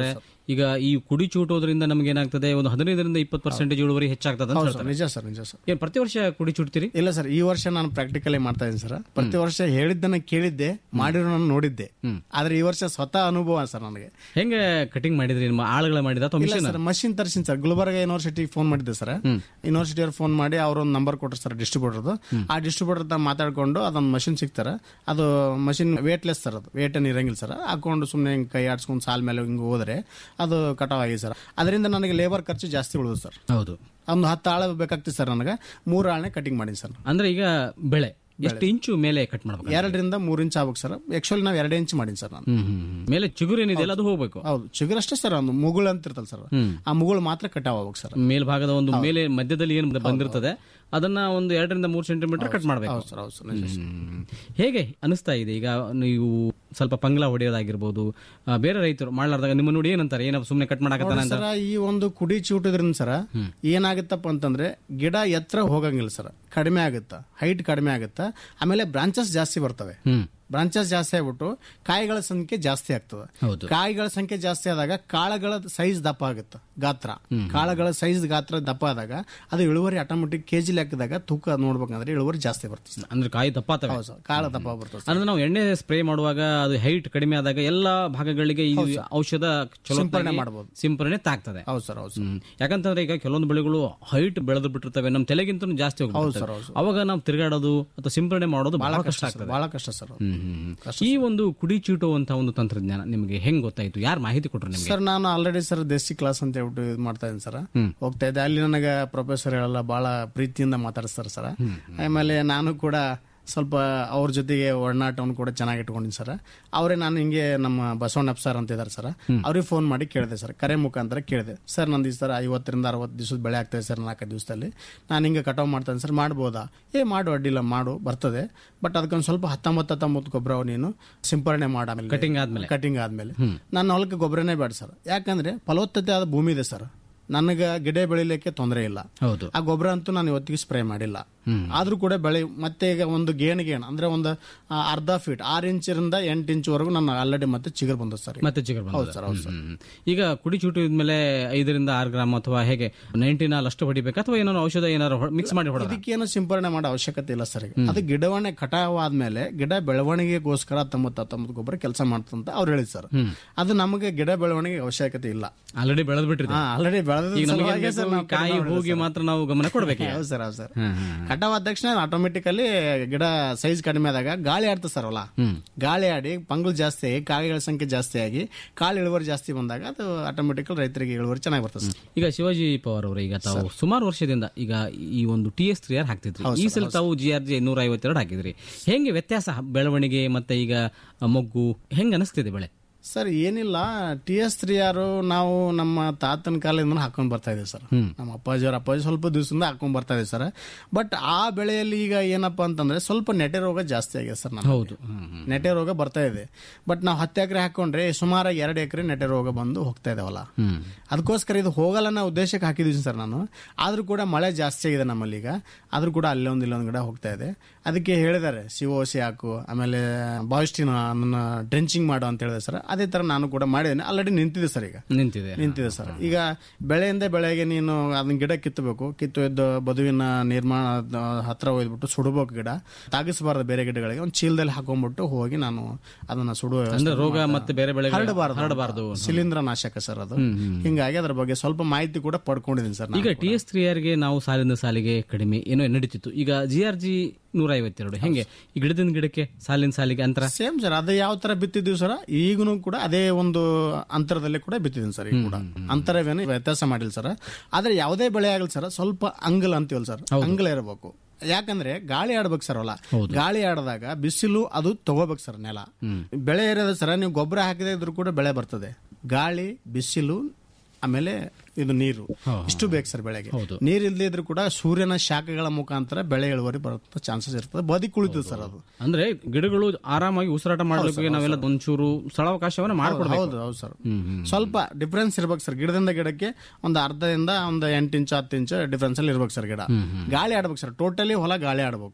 ಈಗ ಈ ಕುಡಿ ಚೂಟೋದ್ರಿಂದ ನಮ್ಗೆ ಏನಾಗ್ತದೆ ಒಂದು ಹದಿನೈದರಿಂದ ಇಪ್ಪತ್ತು ಪರ್ಸೆಂಟೇಜ್ ಇಳುವರಿ ಹೆಚ್ಚಾಗ್ತದೆ ಅಂತ ಹೌದು ಹೇಳ್ತಾರೆ ಸರ್ ನಿಜ ಸರ್ ನಿಜ ಸರ್ ಏನ್ ಪ್ರತಿ ವರ್ಷ ಕುಡಿ ಚೂಡ್ತೀರಿ ಇಲ್ಲ ಸರ್ ಈ ವರ್ಷ ನಾನು ಪ್ರಾಕ್ಟಿಕಲಿ ಮಾಡ್ತಾ ಇದ್ದೀನಿ ಸರ್ ಪ್ರತಿ ವರ್ಷ ಹೇಳಿದ್ದನ್ನ ಕೇಳಿದ್ದೆ ಮಾಡಿರೋ ನಾನು ನೋಡಿದ್ದೆ ಆದ್ರೆ ಈ ವರ್ಷ ಸ್ವತಃ ಅನುಭವ ಸರ್ ನನಗೆ ಹೆಂಗೆ ಕಟಿಂಗ್ ಮಾಡಿದ್ರಿ ನಿಮ್ಮ ಆಳುಗಳ ಮಾಡಿದ ಅಥವಾ ಇಲ್ಲ ಮಿಷನ್ ಸರ್ ಮಷಿನ್ ತರಿಸಿನ ಸರ್ ಗುಲ್ಬರ್ಗ ಯೂನಿವರ್ಸಿಟಿಗೆ ಫೋನ್ ಮಾಡಿದ್ದೆ ಸರ್ ಯೂನಿವರ್ಸಿಟಿ ಅವ್ರು ಫೋನ್ ಮಾಡಿ ಅವ್ರ ಒಂದು ನಂಬರ್ ಕೊಟ್ಟರು ಸರ್ ಡಿಸ್ಟ್ರಿಬ್ಯೂಟರ್ದು ಆ ಡಿಸ್ಟ್ರಿಬ್ಯೂಟರ್ ಹತ್ರ ಮಾತಾಡ್ಕೊಂಡು ಅದೊಂದು ಮಷಿನ್ ಸಿಗ್ತಾರೆ ಅದು ಮಷಿನ್ ವೇಟ್ಲೆಸ್ ಸರ್ ಅದು ವೇಟ್ ಏನು ಇರಂಗಿಲ್ಲ ಸರ್ ಹಾಕೊಂಡು ಸುಮ್ಮನೆ ಹಿಂಗೆ ಕೈ ಆಡ್ಸ್ಕೊಂಡು ಸಾಲ್ ಮೇಲೆ ಹಿಂಗೆ ಹೋದ್ರೆ ಅದು ಕಟಾವ್ ಆಗಿದೆ ಸರ್ ಅದರಿಂದ ನನಗೆ ಲೇಬರ್ ಖರ್ಚು ಜಾಸ್ತಿ ಉಳಿದು ಸರ್ ಹೌದು ಒಂದು ಹತ್ತು ಆಳು ಬೇಕಾಗ್ತದೆ ಸರ್ ನನಗೆ ಮೂರು ಆಳನೆ ಕಟಿಂಗ್ ಮಾಡೀನಿ ಸರ್ ಅಂದ್ರೆ ಈಗ ಬೆಳೆ ಎಷ್ಟು ಇಂಚು ಮೇಲೆ ಕಟ್ ಮಾಡ್ಬೇಕು ಎರಡರಿಂದ ಮೂರು ಇಂಚ್ ಆಗ್ಬೇಕು ಸರ್ ಆಕ್ಚುಲಿ ನಾವು ಎರಡು ಇಂಚ್ ಮಾಡೀನಿ ಸರ್ ನಾನು ಹ್ಮ್, ಹ್ಮ್, ಹ್ಮ್. ಮೇಲೆ ಚಿಗುರು ಏನಿದೆಯಲ್ಲ ಅದು ಹೋಗ್ಬೇಕು ಹೌದು ಚಿಗುರು ಅಷ್ಟೇ ಸರ್ ಒಂದು ಮುಗುಳು ಅಂತ ಇರ್ತಲ್ಲ ಸರ್ ಆ ಮುಗುಳು ಮಾತ್ರ ಕಟಾವ್ ಆಗ್ಬೇಕು ಸರ್ ಮೇಲ್ಭಾಗದ ಒಂದು ಮೇಲೆ ಮಧ್ಯದಲ್ಲಿ ಏನು ಬಂದಿರ್ತದೆ ಅದನ್ನ ಒಂದು ಎರಡರಿಂದ ಮೂರು ಸೆಂಟಿಮೀಟರ್ ಕಟ್ ಮಾಡಬೇಕು ಹೌದು ಸರ್ ಹೌದು ಸರ್ ನಿಜ ಸರ್. ಹೇಗೆ ಅನಿಸ್ತಾ ಇದೆ ಈಗ ನೀವು ಸ್ವಲ್ಪ ಪಂಗ್ಲ ಹೊಡೆಯೋದಾಗಿರ್ಬೋದು ಆ, ಬೇರೆ ರೈತರು ಮಾಡ್ಲಾರ್ದಾಗ ನಿಮ್ಮ ನೋಡಿ ಏನಂತಾರೆ ಏನಪ್ಪ ಸುಮ್ಮನೆ ಕಟ್ ಮಾಡಕತ್ತಾನ ಅಂತ ಸರ ಈ ಒಂದು ಕುಡಿ ಚೂಟದ್ರಿಂದ ಸರ ಏನಾಗುತ್ತಪ್ಪ ಅಂತಂದ್ರೆ ಗಿಡ ಎತ್ತರ ಹೋಗಂಗಿಲ್ಲ ಸರ್ ಕಡಿಮೆ ಆಗುತ್ತಾ ಹೈಟ್ ಕಡಿಮೆ ಆಗುತ್ತಾ ಆಮೇಲೆ ಬ್ರಾಂಚಸ್ ಜಾಸ್ತಿ ಬರ್ತವೆ ಹ್ಮ್ ಬ್ರಾಂಚಸ್ ಜಾಸ್ತಿ ಆಗ್ಬಿಟ್ಟು ಕಾಯಿಗಳ ಸಂಖ್ಯೆ ಜಾಸ್ತಿ ಆಗ್ತದೆ ಹೌದು. ಕಾಯಿಗಳ ಸಂಖ್ಯೆ ಜಾಸ್ತಿ ಆದಾಗ ಕಾಳುಗಳ ಸೈಜ್ ದಪ್ಪ ಆಗುತ್ತೆ ಗಾತ್ರ ಕಾಳುಗಳ ಸೈಜ್ ಗಾತ್ರ ದಪ್ಪ ಆದಾಗ ಅದು ಇಳುವರಿ ಆಟೋಮೆಟಿಕ್ ಕೆಜಿ ಲೆಕ್ಕದಾಗ ತೂಕ ನೋಡ್ಬೇಕಂದ್ರೆ ಇಳುವರಿ ಜಾಸ್ತಿ ಬರ್ತದೆ ಸರ್. ಅಂದ್ರೆ ಕಾಯಿ ತಪ್ಪಾತವೆ ಹೌದು ಸರ್ ಕಾಳು ದಪ್ಪ ಬರ್ತದೆ ಸರ್. ಅಂದ್ರೆ ನಾವು ಎಣ್ಣೆ ಸ್ಪ್ರೇ ಮಾಡುವಾಗ ಅದು ಹೈಟ್ ಕಡಿಮೆ ಆದಾಗ ಎಲ್ಲಾ ಭಾಗಗಳಿಗೆ ಈ ಔಷಧ ಚಲೋ ಸಿಂಪರಣೆ ಮಾಡ್ಬೋದು. ಸಿಂಪರಣೆ ತಾಗ್ತದೆ ಹೌದು ಸರ್ ಹೌದು ಸರ್ ಹ್ಮ್. ಯಾಕಂತಂದ್ರೆ ಈಗ ಕೆಲವೊಂದು ಬೆಳೆಗಳು ಹೈಟ್ ಬೆಳೆದು ಬಿಟ್ಟಿರ್ತವೆ ನಮ್ಮ ತಲೆಗಿಂತ ಜಾಸ್ತಿ ಹೋಗ್ಬಿಡ್ತವೆ ಸರ್, ಹೌದು ಅವಾಗ ನಾವು ತಿರುಗಾಡೋದು ಅಥವಾ ಸಿಂಪರಣೆ ಮಾಡೋದು ಬಹಳ ಕಷ್ಟ ಆಗ್ತದೆ ಬಹಳ ಕಷ್ಟ ಸರ್ ಅದು. ಹ್ಮ್, ಹ್ಮ್, ಹ್ಮ್. ಈ ಒಂದು ಕುಡಿ ಚೀಟು ಅಂತ ಒಂದು ತಂತ್ರಜ್ಞಾನ ನಿಮಗೆ ಹೆಂಗ್ ಗೊತ್ತಾಯ್ತು ಯಾರು ಮಾಹಿತಿ ಕೊಟ್ರು ನಿಮ್ಗೆ ಸರ್ ನಾನು ಆಲ್ರೆಡಿ ಸರ್ ದೇಸಿ ಕ್ಲಾಸ್ ಅಂತ ಹೇಳ್ಬಿಟ್ಟು ಇದು ಮಾಡ್ತಾ ಇದ್ದೀನಿ ಸರ್ ಹೋಗ್ತಾ ಇದ್ದೆ ಅಲ್ಲಿ ನನಗೆ ಪ್ರೊಫೆಸರ್ ಎಲ್ಲ ಬಹಳ ಪ್ರೀತಿಯಿಂದ ಮಾತಾಡಿಸ್ತಾರೆ ಸರ್ ಆಮೇಲೆ ನಾನು ಕೂಡ ಸ್ವಲ್ಪ ಅವ್ರ ಜೊತೆಗೆ ಒಡನಾಟವನ್ನು ಕೂಡ ಚೆನ್ನಾಗಿ ಇಟ್ಕೊಂಡಿನಿ ಸರ್ ಅವರೇ ನಾನು ಹಿಂಗೆ ನಮ್ಮ ಬಸವಣ್ಣಪ್ಪ ಸರ್ ಅಂತ ಇದ್ದಾರೆ ಸರ್ ಅವ್ರಿಗೆ ಫೋನ್ ಮಾಡಿ ಕೇಳಿದೆ ಸರ್ ಕರೆ ಮುಖಾಂತರ ಕೇಳಿದೆ ಸರ್ ನಂದು ಈ ಸರ್ ಐವತ್ತರಿಂದ ಅರವತ್ತು ದಿವಸದ ಬೆಳೆ ಆಗ್ತದೆ ಸರ್ ನಾಲ್ಕು ದಿವಸದಲ್ಲಿ ನಾನು ಹಿಂಗೆ ಕಟಾವ್ ಮಾಡ್ತೇನೆ ಸರ್ ಮಾಡ್ಬೋದಾ ಏ ಮಾಡು ಅಡ್ಡಿಲ್ಲ ಮಾಡು ಬರ್ತದೆ ಬಟ್ ಅದಕ್ಕೊಂದು ಸ್ವಲ್ಪ ಹತ್ತೊಂಬತ್ತು ಹತ್ತೊಂಬತ್ತು ಗೊಬ್ಬರ ನೀನು ಸಿಂಪರಣೆ ಮಾಡ ಆಮೇಲೆ ಕಟಿಂಗ್ ಆದ್ಮೇಲೆ ಕಟಿಂಗ್ ಆದ್ಮೇಲೆ ನನ್ನ ಹೊಲಕ್ಕೆ ಗೊಬ್ಬರನೇ ಬೇಡ ಸರ್ ಯಾಕಂದ್ರೆ ಫಲವತ್ತತೆ ಆದ ಭೂಮಿ ಇದೆ ಸರ್ ನನಗೆ ಗಿಡ ಬೆಳಿಲಿಕ್ಕೆ ತೊಂದರೆ ಇಲ್ಲ ಹೌದು ಆ ಗೊಬ್ಬರ ಅಂತೂ ನಾನು ಇವತ್ತಿಗೆ ಸ್ಪ್ರೇ ಮಾಡಿಲ್ಲ ಆದ್ರೂ ಕೂಡ ಬೆಳೆ ಮತ್ತೆ ಈಗ ಒಂದು ಗೇಣ್ ಗೇಣ್ ಅಂದ್ರೆ ಒಂದು ಆ, ಅರ್ಧ ಫೀಟ್ ಆರು ಇಂಚಿಂದ ಎಂಟು ಇಂಚ್ವರೆಗೂ ನಾನು ಆಲ್ರೆಡಿ ಮತ್ತೆ ಚಿಗುರು ಬಂದ ಸರ್ ಮತ್ತೆ ಚಿಗುರು ಬಂದದ. ಹೌದು ಸರ್ ಹೌದು ಸರ್ ಹ್ಮ್. ಈಗ ಕುಡಿ ಚೂಟು ಇದ್ಮೇಲೆ ಐದರಿಂದ ಆರು ಗ್ರಾಮ್ ಅಥವಾ ಹೇಗೆ ನೈಂಟಿನಾಲ್ ಅಷ್ಟು ಹೊಡಿಬೇಕಾ ಅಥವಾ ಏನಾದ್ರು ಔಷಧ ಏನಾದ್ರು ಮಿಕ್ಸ್ ಮಾಡಿ ಹೊಡೆದ ಇದಕ್ಕೇನು ಸಿಂಪರಣೆ ಮಾಡೋ ಅವಶ್ಯಕತೆ ಇಲ್ಲ ಸರ್ ಈಗ ಅದು ಗಿಡವನ್ನೇ ಕಟಾವ್ ಆದ್ಮೇಲೆ ಗಿಡ ಬೆಳವಣಿಗೆಗೋಸ್ಕರ ಹತ್ತೊಂಬತ್ತು ಹತ್ತೊಂಬತ್ತು ಗೊಬ್ಬರ ಕೆಲಸ ಮಾಡ್ತಂತ ಅವ್ರು ಹೇಳಿದ್ ಸರ್ ಅದು ನಮಗೆ ಗಿಡ ಬೆಳವಣಿಗೆ ಅವಶ್ಯಕತೆ ಇಲ್ಲ ಆಲ್ರೆಡಿ ಬೆಳೆದ್ ಬಿಟ್ಟಿದೆ ಹಾ ಆಲ್ರೆಡಿ ಬೆಳೆದ ಈಗ ನಮಗೆ ಏನ್ ಬೇಕು? ಈ ಕಾಯಿ ಹೂಗಿ ಮಾತ್ರ ನಾವು ಗಮನ ಕೊಡ್ಬೇಕು ಈಗ. ಹೌದು ಸರ್ ಹೌದು ಸರ್ ಕಟಾವ್ ಆದ ತಕ್ಷಣ ಆಟೋಮೆಟಿಕಲಿ ಗಿಡ ಸೈಜ್ ಕಡಿಮೆ ಆದಾಗ ಗಾಳಿ ಆಡ್ತದೆ ಸರ್ ಹೊಲ ಗಾಳಿ ಆಡಿ ಪಂಗುಲ್ ಜಾಸ್ತಿ ಆಗಿ ಕಾಯಿಗಳ ಸಂಖ್ಯೆ ಜಾಸ್ತಿ ಆಗಿ ಕಾಳು ಇಳುವರಿ ಜಾಸ್ತಿ ಬಂದಾಗ ಅದು ಆಟೋಮೆಟಿಕಲ್ ರೈತರಿಗೆ ಇಳುವರಿ ಚೆನ್ನಾಗಿ ಬರ್ತದೆ ಸರ್ ಈಗ ಶಿವಾಜಿ ಪವಾರ್ ಅವರು ಈಗ ತಾವು ಸುಮಾರು ವರ್ಷದಿಂದ ಈಗ ಈ ಒಂದು ಟಿ ಎಸ್ ತ್ರೀ ಆರ್ ಹಾಕ್ತಿದ್ರಿ ಈ ಸಲ ತಾವು ಜಿ ಆರ್ ಜಿ ನೂರ ಐವತ್ತೆರಡು ಹಾಕಿದ್ರಿ ಹೆಂಗೆ ವ್ಯತ್ಯಾಸ ಬೆಳವಣಿಗೆ ಮತ್ತೆ ಈಗ ಮೊಗ್ಗು ಹೆಂಗ್ ಅನಿಸ್ತಿದೆ ಬೆಳೆ ಸರ್ ಏನಿಲ್ಲ ಟಿ ಎಸ್ ತ್ರೀ ಆರು ನಾವು ನಮ್ಮ ತಾತನ ಕಾಲದಿಂದ ಹಾಕೊಂಡ್ ಬರ್ತಾ ಇದ್ದೀವಿ ಸರ್ ನಮ್ಮ ಅಪ್ಪಾಜಿಯವ್ರ ಅಪ್ಪಾಜಿ ಸ್ವಲ್ಪ ದಿವಸದಿಂದ ಹಾಕೊಂಡ್ ಬರ್ತಾ ಇದೆ ಸರ್ ಬಟ್ ಆ ಬೆಳೆಯಲ್ಲಿ ಈಗ ಏನಪ್ಪಾ ಅಂತಂದ್ರೆ ಸ್ವಲ್ಪ ನೆಟೆ ರೋಗ ಜಾಸ್ತಿ ಆಗಿದೆ ಸರ್ ನಮಗೆ. ಹೌದು ನೆಟೆ ರೋಗ ಬರ್ತಾ ಇದೆ ಬಟ್ ನಾವು ಹತ್ತು ಎಕರೆ ಹಾಕೊಂಡ್ರೆ ಸುಮಾರು ಎರಡು ಎಕರೆ ನೆಟೆ ರೋಗ ಬಂದು ಹೋಗ್ತಾ ಇದಾವಲ್ಲ ಅದಕ್ಕೋಸ್ಕರ ಇದು ಹೋಗಲ್ಲ ಅನ್ನೋ ಉದ್ದೇಶಕ್ಕೆ ಹಾಕಿದೀನಿ ಸರ್ ನಾನು ಆದ್ರೂ ಕೂಡ ಮಳೆ ಜಾಸ್ತಿ ಆಗಿದೆ ನಮ್ಮಲ್ಲಿ ಈಗ ಆದ್ರೂ ಕೂಡ ಅಲ್ಲೊಂದು ಇಲ್ಲೊಂದು ಗಿಡ ಹೋಗ್ತಾ ಇದೆ ಅದಕ್ಕೆ ಹೇಳಿದ್ದಾರೆ ಸಿಒಸಿ ಹಾಕು ಆಮೇಲೆ ಬಾಯಿಸ್ಟಿನ ನನ್ನ ಡ್ರೆಂಚಿಂಗ್ ಮಾಡು ಅಂತ ಹೇಳಿದೆ ಸರ್ ಅದೇ ತರ ನಾನು ಕೂಡ ಮಾಡಿದ್ದೇನೆ ಆಲ್ರೆಡಿ ನಿಂತಿದೆ ಸರ್ ಈಗ ನಿಂತಿದೆ ನಿಂತಿದೆ ಸರ್ ಈಗ ಬೆಳೆಯಿಂದ ಬೆಳೆಗೆ ನೀನು ಅದನ್ನ ಗಿಡ ಕಿತ್ತಬೇಕು ಕಿತ್ತು ಎದ್ದು ಬದುವಿನ ನಿರ್ಮಾಣ ಹತ್ರ ಒಯ್ದ್ಬಿಟ್ಟು ಸುಡಬೇಕು ಗಿಡ ತಾಗಿಸಬಾರ್ದು ಬೇರೆ ಗಿಡಗಳಿಗೆ ಒಂದು ಚೀಲದಲ್ಲಿ ಹಾಕೊಂಡ್ಬಿಟ್ಟು ಹೋಗಿ ನಾನು ಅದನ್ನ ಸುಡುವ ವ್ಯವಸ್ಥೆ ಅಂದ್ರೆ ರೋಗ ಮತ್ತೆ ಬೇರೆ ಬೆಳೆ ಹರಡಬಾರ್ದು ಹರಡಬಾರ್ದು ಶಿಲೀಂಧ್ರ ನಾಶಕ ಸರ್ ಅದು ಹಿಂಗಾಗಿ ಅದ್ರ ಬಗ್ಗೆ ಸ್ವಲ್ಪ ಮಾಹಿತಿ ಕೂಡ ಪಡ್ಕೊಂಡಿದ್ದೀನಿ ಸರ್ ನಾನು. ಈಗ ಟಿ ಎಸ್ ತ್ರೀ ಆರ್ಗೆ ನಾವು ಸಾಲಿಂದ ಸಾಲಿಗೆ ಕಡಿಮೆ ಏನೋ ನಡೀತಿತ್ತು ಈಗ ಜಿ ಆರ್ ಜಿ ನೂರ ಐವತ್ತೆರಡು ಹೆಂಗೆ ಈ ಗಿಡದಿಂದ ಗಿಡಕ್ಕೆ ಸಾಲಿನ ಸಾಲಿಗೆ ಅಂತರ ಸೇಮ್ ಸರ್ ಅದೇ ಯಾವ ತರ ಬಿತ್ತಿದೀವಿ ಸರ್ ಈಗನು ಕೂಡ ಅದೇ ಒಂದು ಅಂತರದಲ್ಲಿ ಕೂಡ ಬಿತ್ತಿದ್ದೀನಿ ಸರ್ ಈಗ ಕೂಡ ಅಂತರವೇನು ವ್ಯತ್ಯಾಸ ಮಾಡಿಲ್ಲ ಸರ್ ಆದ್ರೆ ಯಾವುದೇ ಬೆಳೆ ಆಗಲಿ ಸರ್ ಸ್ವಲ್ಪ ಅಂಗಲ್ ಅಂತೀವಲ್ಲ ಸರ್ ಅಂಗಲ ಇರಬೇಕು ಯಾಕಂದ್ರೆ ಗಾಳಿ ಆಡ್ಬೇಕು ಸರ್ ಹೊಲ ಗಾಳಿ ಆಡಿದಾಗ ಬಿಸಿಲು ಅದು ತಗೋಬೇಕು ಸರ್ ನೆಲ ಬೆಳೆ ಇರೋದು ಸರ್ ನೀವು ಗೊಬ್ಬರ ಹಾಕಿದ್ರೆ ಇದ್ರೂ ಕೂಡ ಬೆಳೆ ಬರ್ತದೆ ಗಾಳಿ ಬಿಸಿಲು ಆಮೇಲೆ ಇದು ನೀರು ಇಷ್ಟು ಬೇಕು ಸರ್ ಬೆಳೆಗೆ ನೀರು ಇಲ್ಲದೆ ಇದ್ರೂ ಕೂಡ ಸೂರ್ಯನ ಶಾಖಗಳ ಮುಖಾಂತರ ಬೆಳೆ ಇಳುವರಿ ಬರುತ್ತೆ ಚಾನ್ಸಸ್ ಇರ್ತದೆ ಬದಿ ಕುಳಿತದೆ ಸರ್ ಅದು ಅಂದ್ರೆ ಗಿಡಗಳು ಆರಾಮಾಗಿ ಉಸಿರಾಟ ಮಾಡ್ಲಿಕ್ಕೆ ನಾವೆಲ್ಲ ಒಂಚೂರು ಸ್ಥಳಾವಕಾಶವನ್ನ ಮಾಡ್ಕೊಡ್ಬೇಕು ಹೌದು ಹೌದು ಸರ್ ಸ್ವಲ್ಪ ಡಿಫ್ರೆನ್ಸ್ ಇರ್ಬೇಕು ಸರ್ ಗಿಡದಿಂದ ಗಿಡಕ್ಕೆ ಒಂದು ಅರ್ಧದಿಂದ ಒಂದು ಎಂಟು ಇಂಚು ಹತ್ತು ಇಂಚು ಡಿಫ್ರೆನ್ಸ್ ಅಲ್ಲಿ ಇರ್ಬೇಕು ಸರ್ ಗಿಡ ಗಾಳಿ ಆಡ್ಬೇಕು ಸರ್ ಟೋಟಲಿ ಹೊಲ ಗಾಳಿ ಆಡ್ಬೇಕು